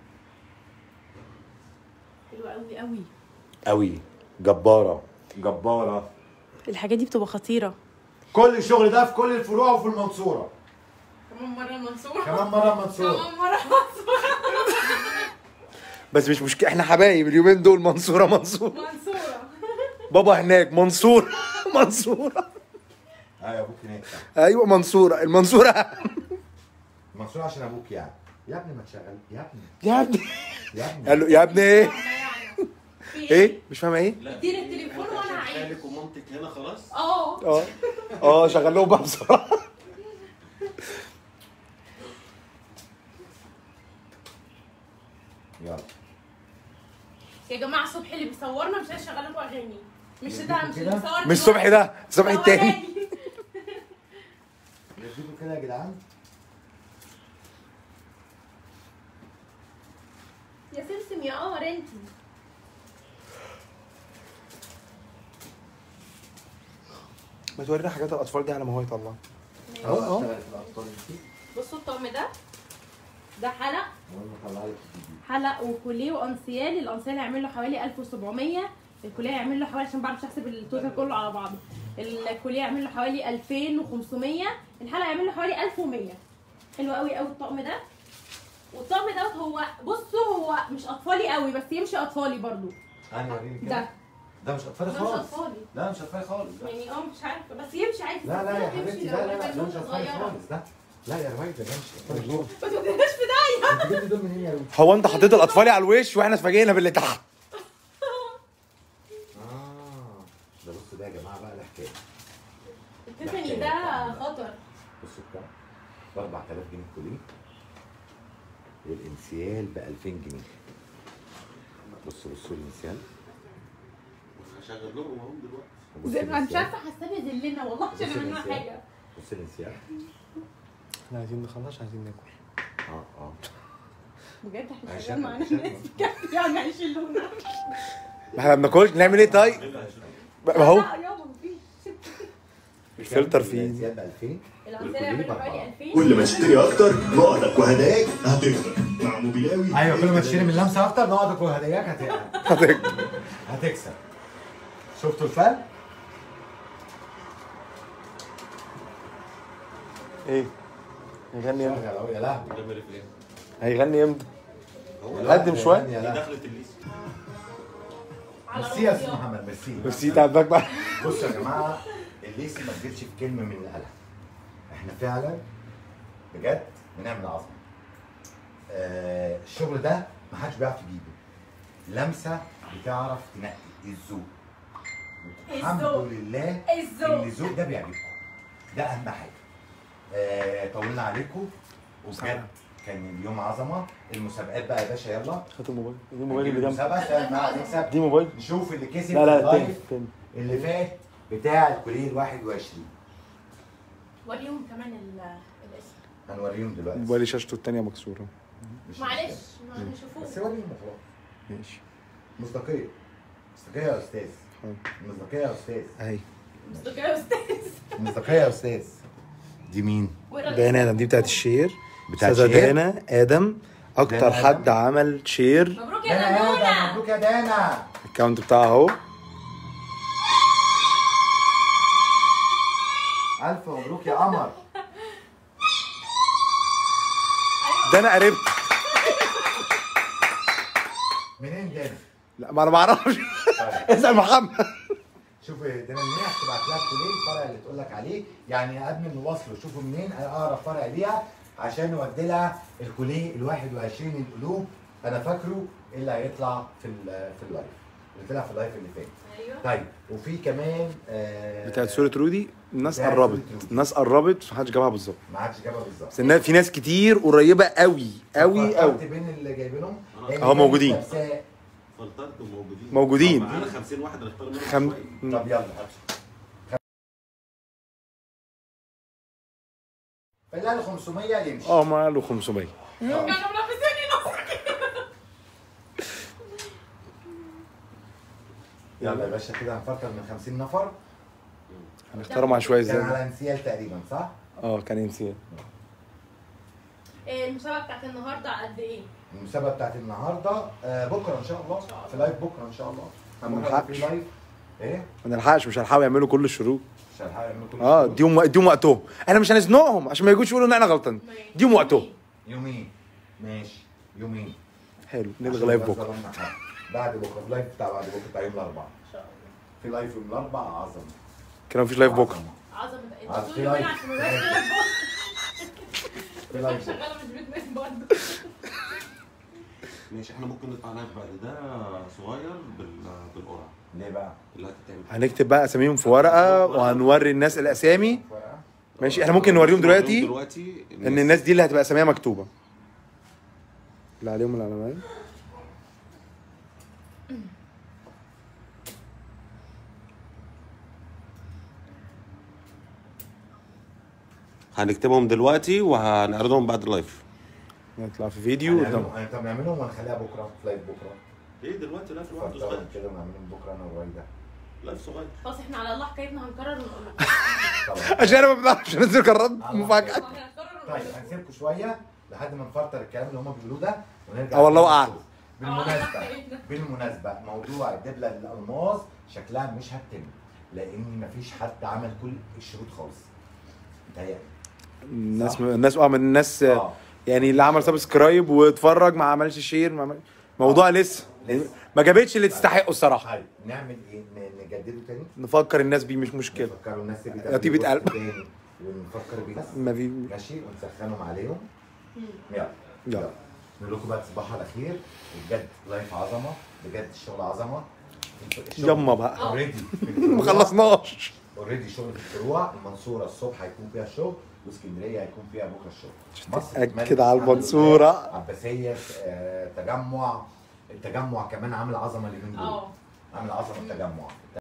حلوه قوي قوي قوي جباره جباره الحاجات دي بتبقى خطيره كل الشغل ده في كل الفروع وفي المنصوره كمان مره المنصوره كمان مره المنصوره كمان مره المنصوره بس مش مشكله احنا حبايب اليومين دول منصوره منصوره منصوره بابا هناك منصور منصورة ايوه ابوك هناك ايوه منصورة المنصورة منصور عشان ابوك يعني يا ابني ما تشغل يا ابني يا ابني يا ابني قال له يا ابني ايه في ايه مش فاهمة ايه اديني التليفون وانا هعيد خالك ومامتك هنا خلاص اه اه اه شغل لهم بقى بسرعة يلا يا جماعه الصبح اللي بيصورنا مش هيشغل لكم اغاني مش ده مش اللي كده؟ بيصور مش الصبح ده الصبح التاني نديكوا كده يا جدعان يا سمسم يا قمر انت ما تورينا حاجات الاطفال دي على ما هو يطلع اهو أهو. اشتغل في الاطفال دي بصوا الطقم ده ده حلق المهم طلع لك الجديد حلق وكوليه وانسيال الانسيال هيعمل له حوالي 1700 الكوليه هيعمل له حوالي عشان بعرفش احسب التوتال كله على بعضه الكوليه هيعمل له حوالي 2500 الحلقه هيعمل له حوالي 1100 حلو قوي قوي الطقم ده والطقم دوت هو بصوا هو مش اطفالي قوي بس يمشي اطفالي برضو انا وريني كده ده ده مش اطفالي ده مش خالص اطفالي لا مش اطفالي خالص ده. يعني اه مش عارفه بس يمشي عادي لا لا يا يمشي حبيبتي لو لا لا لا كان ده مش نوتة اطفالي صغيرة. خالص ده لا يا روايد ده مش اطفالي خالص ما توديناش في داهيه انت جبت دول منين يا روي؟ هو انت حطيت الاطفال على الوش واحنا اتفاجئنا باللي تحت اه ده بص ده يا جماعه بقى الحكايه التيفاني ده خطر بصوا بتاع ب 4000 جنيه كوليه والانسيال ب 2000 جنيه بصوا بصوا الانسيال هشغل لهم اهو دلوقتي وبصوا زي ما مش الانسيال. عارفه حاسه يذلنا والله عشان بص منها الانسيال. حاجه بص الانسيال احنا عايزين نخلص عايزين ناكل اه اه بجد احنا عشان- شغال معانا عشان- ناس بجد يعني هيشيلونا ما احنا ما بناكلش نعمل ايه طيب ما هو لا يابا مفيش الفلتر فيه الانسيال ب 2000 الأمثلة يعملوا حوالي 2000 كل ما تشتري اكتر نقطك وهداياك هتكتر مع موبيلاوي ايوه كل ما تشتري من لمسه اكتر نقعدك وهداياك هت- هتكسب شفتوا الفرق؟ ايه هيغني امتى شغل أهو، يا لهوي نعمل فين هيغني امتى هو قدم شوية. يا دي لهوي. دخلت الليس على ميرسي يا استاذ رمضان. محمد ميرسي ميرسي تعبك بقى بصوا يا جماعه الليسي ما تجيبش في كلمه من اللي قالها احنا فعلا بجد بنعمل عظمه آه الشغل ده ما حدش بيعرف يجيبه لمسه بتعرف تنقي الذوق الحمد الذوق. لله الذوق. ان الذوق ده بيعجبكم ده اهم حاجه آه طولنا عليكم وبجد كان اليوم عظمه المسابقات بقى يا باشا يلا هات الموبايل دي الموبايل اللي جنبك المسابقه عشان ما نكسب دي موبايل نشوف اللي كسب لا لا في لا تاني اللايف تاني اللي فات بتاع الكوليه ال 21 وريهم كمان ال- الاسم هنوريهم دلوقتي موبايلي شاشته التانية مكسورة مش معلش مشكلة. ما بس نشوفوه وريهم وخلاص ماشي مصداقيه مصداقيه يا استاذ حاضر. مصداقيه يا استاذ اهي مصداقية يا استاذ مصداقيه يا استاذ دي مين؟ دانا ادم دي بتاعت الشير بتاعت استاذة شير؟ دانا ادم اكتر دانا حد آدم؟ عمل شير مبروك يا دانا دنونا دانا مبروك يا دانا الاكونت بتاعها اهو الف مبروك يا قمر دانا قريبتي منين دانا؟ لا ما انا ما اعرفش طيب اسال محمد شوف دانا منين هتبعت لها الكوليه الفرع اللي تقول لك عليه يعني قبل ما نوصله شوفوا منين اقرب فرع ليها عشان نودي لها الكوليه ال 21 القلوب انا فاكره اللي هيطلع في ال- في اللايف اللي طلع في اللايف اللي فات ايوه طيب وفي كمان آه بتاعت سورة رودي الناس بتاعت قربت سورة رودي. الناس قربت محدش جابها بالظبط ما عادش جابها بالظبط بس إنها في ناس كتير قريبه قوي قوي فكرت قوي بين اللي جايبينهم أهو لأن أهو كانت موجودين. لابساه- فلترت وموجودين موجودين. معانا 50 واحد نختار منهم خم... شوية. طب يلا هات فاللي قال 500 يمشي اه ما له 500 كانوا منافسيني نص يلا يا باشا كده هنفكر من 50 نفر هنختارهم عشوائي كان ازاي على انسيال تقريبا صح؟ اه كان انسيان المسابقة بتاعت النهاردة قد ايه؟ المسابقه بتاعت النهارده آه بكره ان شاء الله في لايف بكره ان شاء الله ما بكرة نلحقش. في لايف ايه؟ ما نلحقش مش هنلحقوا يعملوا كل الشروط مش هنلحق يعملوا كل اه الشغل. اديهم اديهم وقتهم احنا مش هنزنقهم عشان ما يجوش يقولوا ان احنا غلطانين اديهم وقتهم يومين ماشي يومين حلو عشان نلغي لايف بس بكره ظلمنا حد. بعد بكره اللايف بتاع بعد بكره بتاع يوم الاربعاء ان شاء الله في لايف يوم الاربع عظمه كده مفيش لايف بكره عظمه انت عظمة. بتقولي وانا عشان ما بقاش في لايف بكرة. شغاله مش بتنام برضه ماشي احنا ممكن نطلع لايف بعد ده صغير بال بالقرعه ليه بقى؟ اللي هتتعمل هنكتب بقى اساميهم في ورقه وهنوري الناس الاسامي ورقة؟ ماشي احنا ممكن نوريهم دلوقتي دلوقتي ان الناس دي اللي هتبقى اساميها مكتوبه اللي عليهم العلامات هنكتبهم دلوقتي وهنعرضهم بعد اللايف نطلع في فيديو قدام هنعملهم- طب نعملهم ونخليها بكره في لايف بكره ليه دلوقتي لايف لوحده فكروا صغير كده ونعملهم بكره انا ورايده لايف صغير خلاص احنا على الله حكايتنا هنكرر ونقول لكم طبعا عشان انا ما بعرفش انزل قرارات مفاجاه هنكرر ونقول طيب لكم. هنسيبكم شويه لحد ما نفلتر الكلام اللي هم بيقولوه ده ونرجع اه والله نشوف. أعلم. بالمناسبه بالمناسبه موضوع الدبله الالماس شكلها مش هتتم لان مفيش حد عمل كل الشروط خالص متهيألي الناس الناس اه من الناس اه يعني اللي عمل سبسكرايب واتفرج ما عملش شير ما عمل موضوع لسه يعني ما جابتش اللي تستحقه الصراحه طيب نعمل ايه ن- نجدده تاني نفكر الناس بيه مش مشكله نفكروا الناس تبي يا طيبة تعمل قلب. تاني ونفكر بيه بس ما في ماشي ونسخنهم عليهم يلا يلا نقول لكم بقى تصبحوا على خير بجد لايف عظمه بجد الشغل عظمه يما بقى اوريدي ما خلصناش اوريدي شغل في الفروع المنصوره الصبح هيكون فيها الشغل واسكندريه هيكون فيها بكره الشغل مصر تتأكد اتملت على الحمد المنصورة. لله. عباسيه آه، تجمع التجمع كمان عامل عظمه اليومين دول اه عامل عظمه التجمع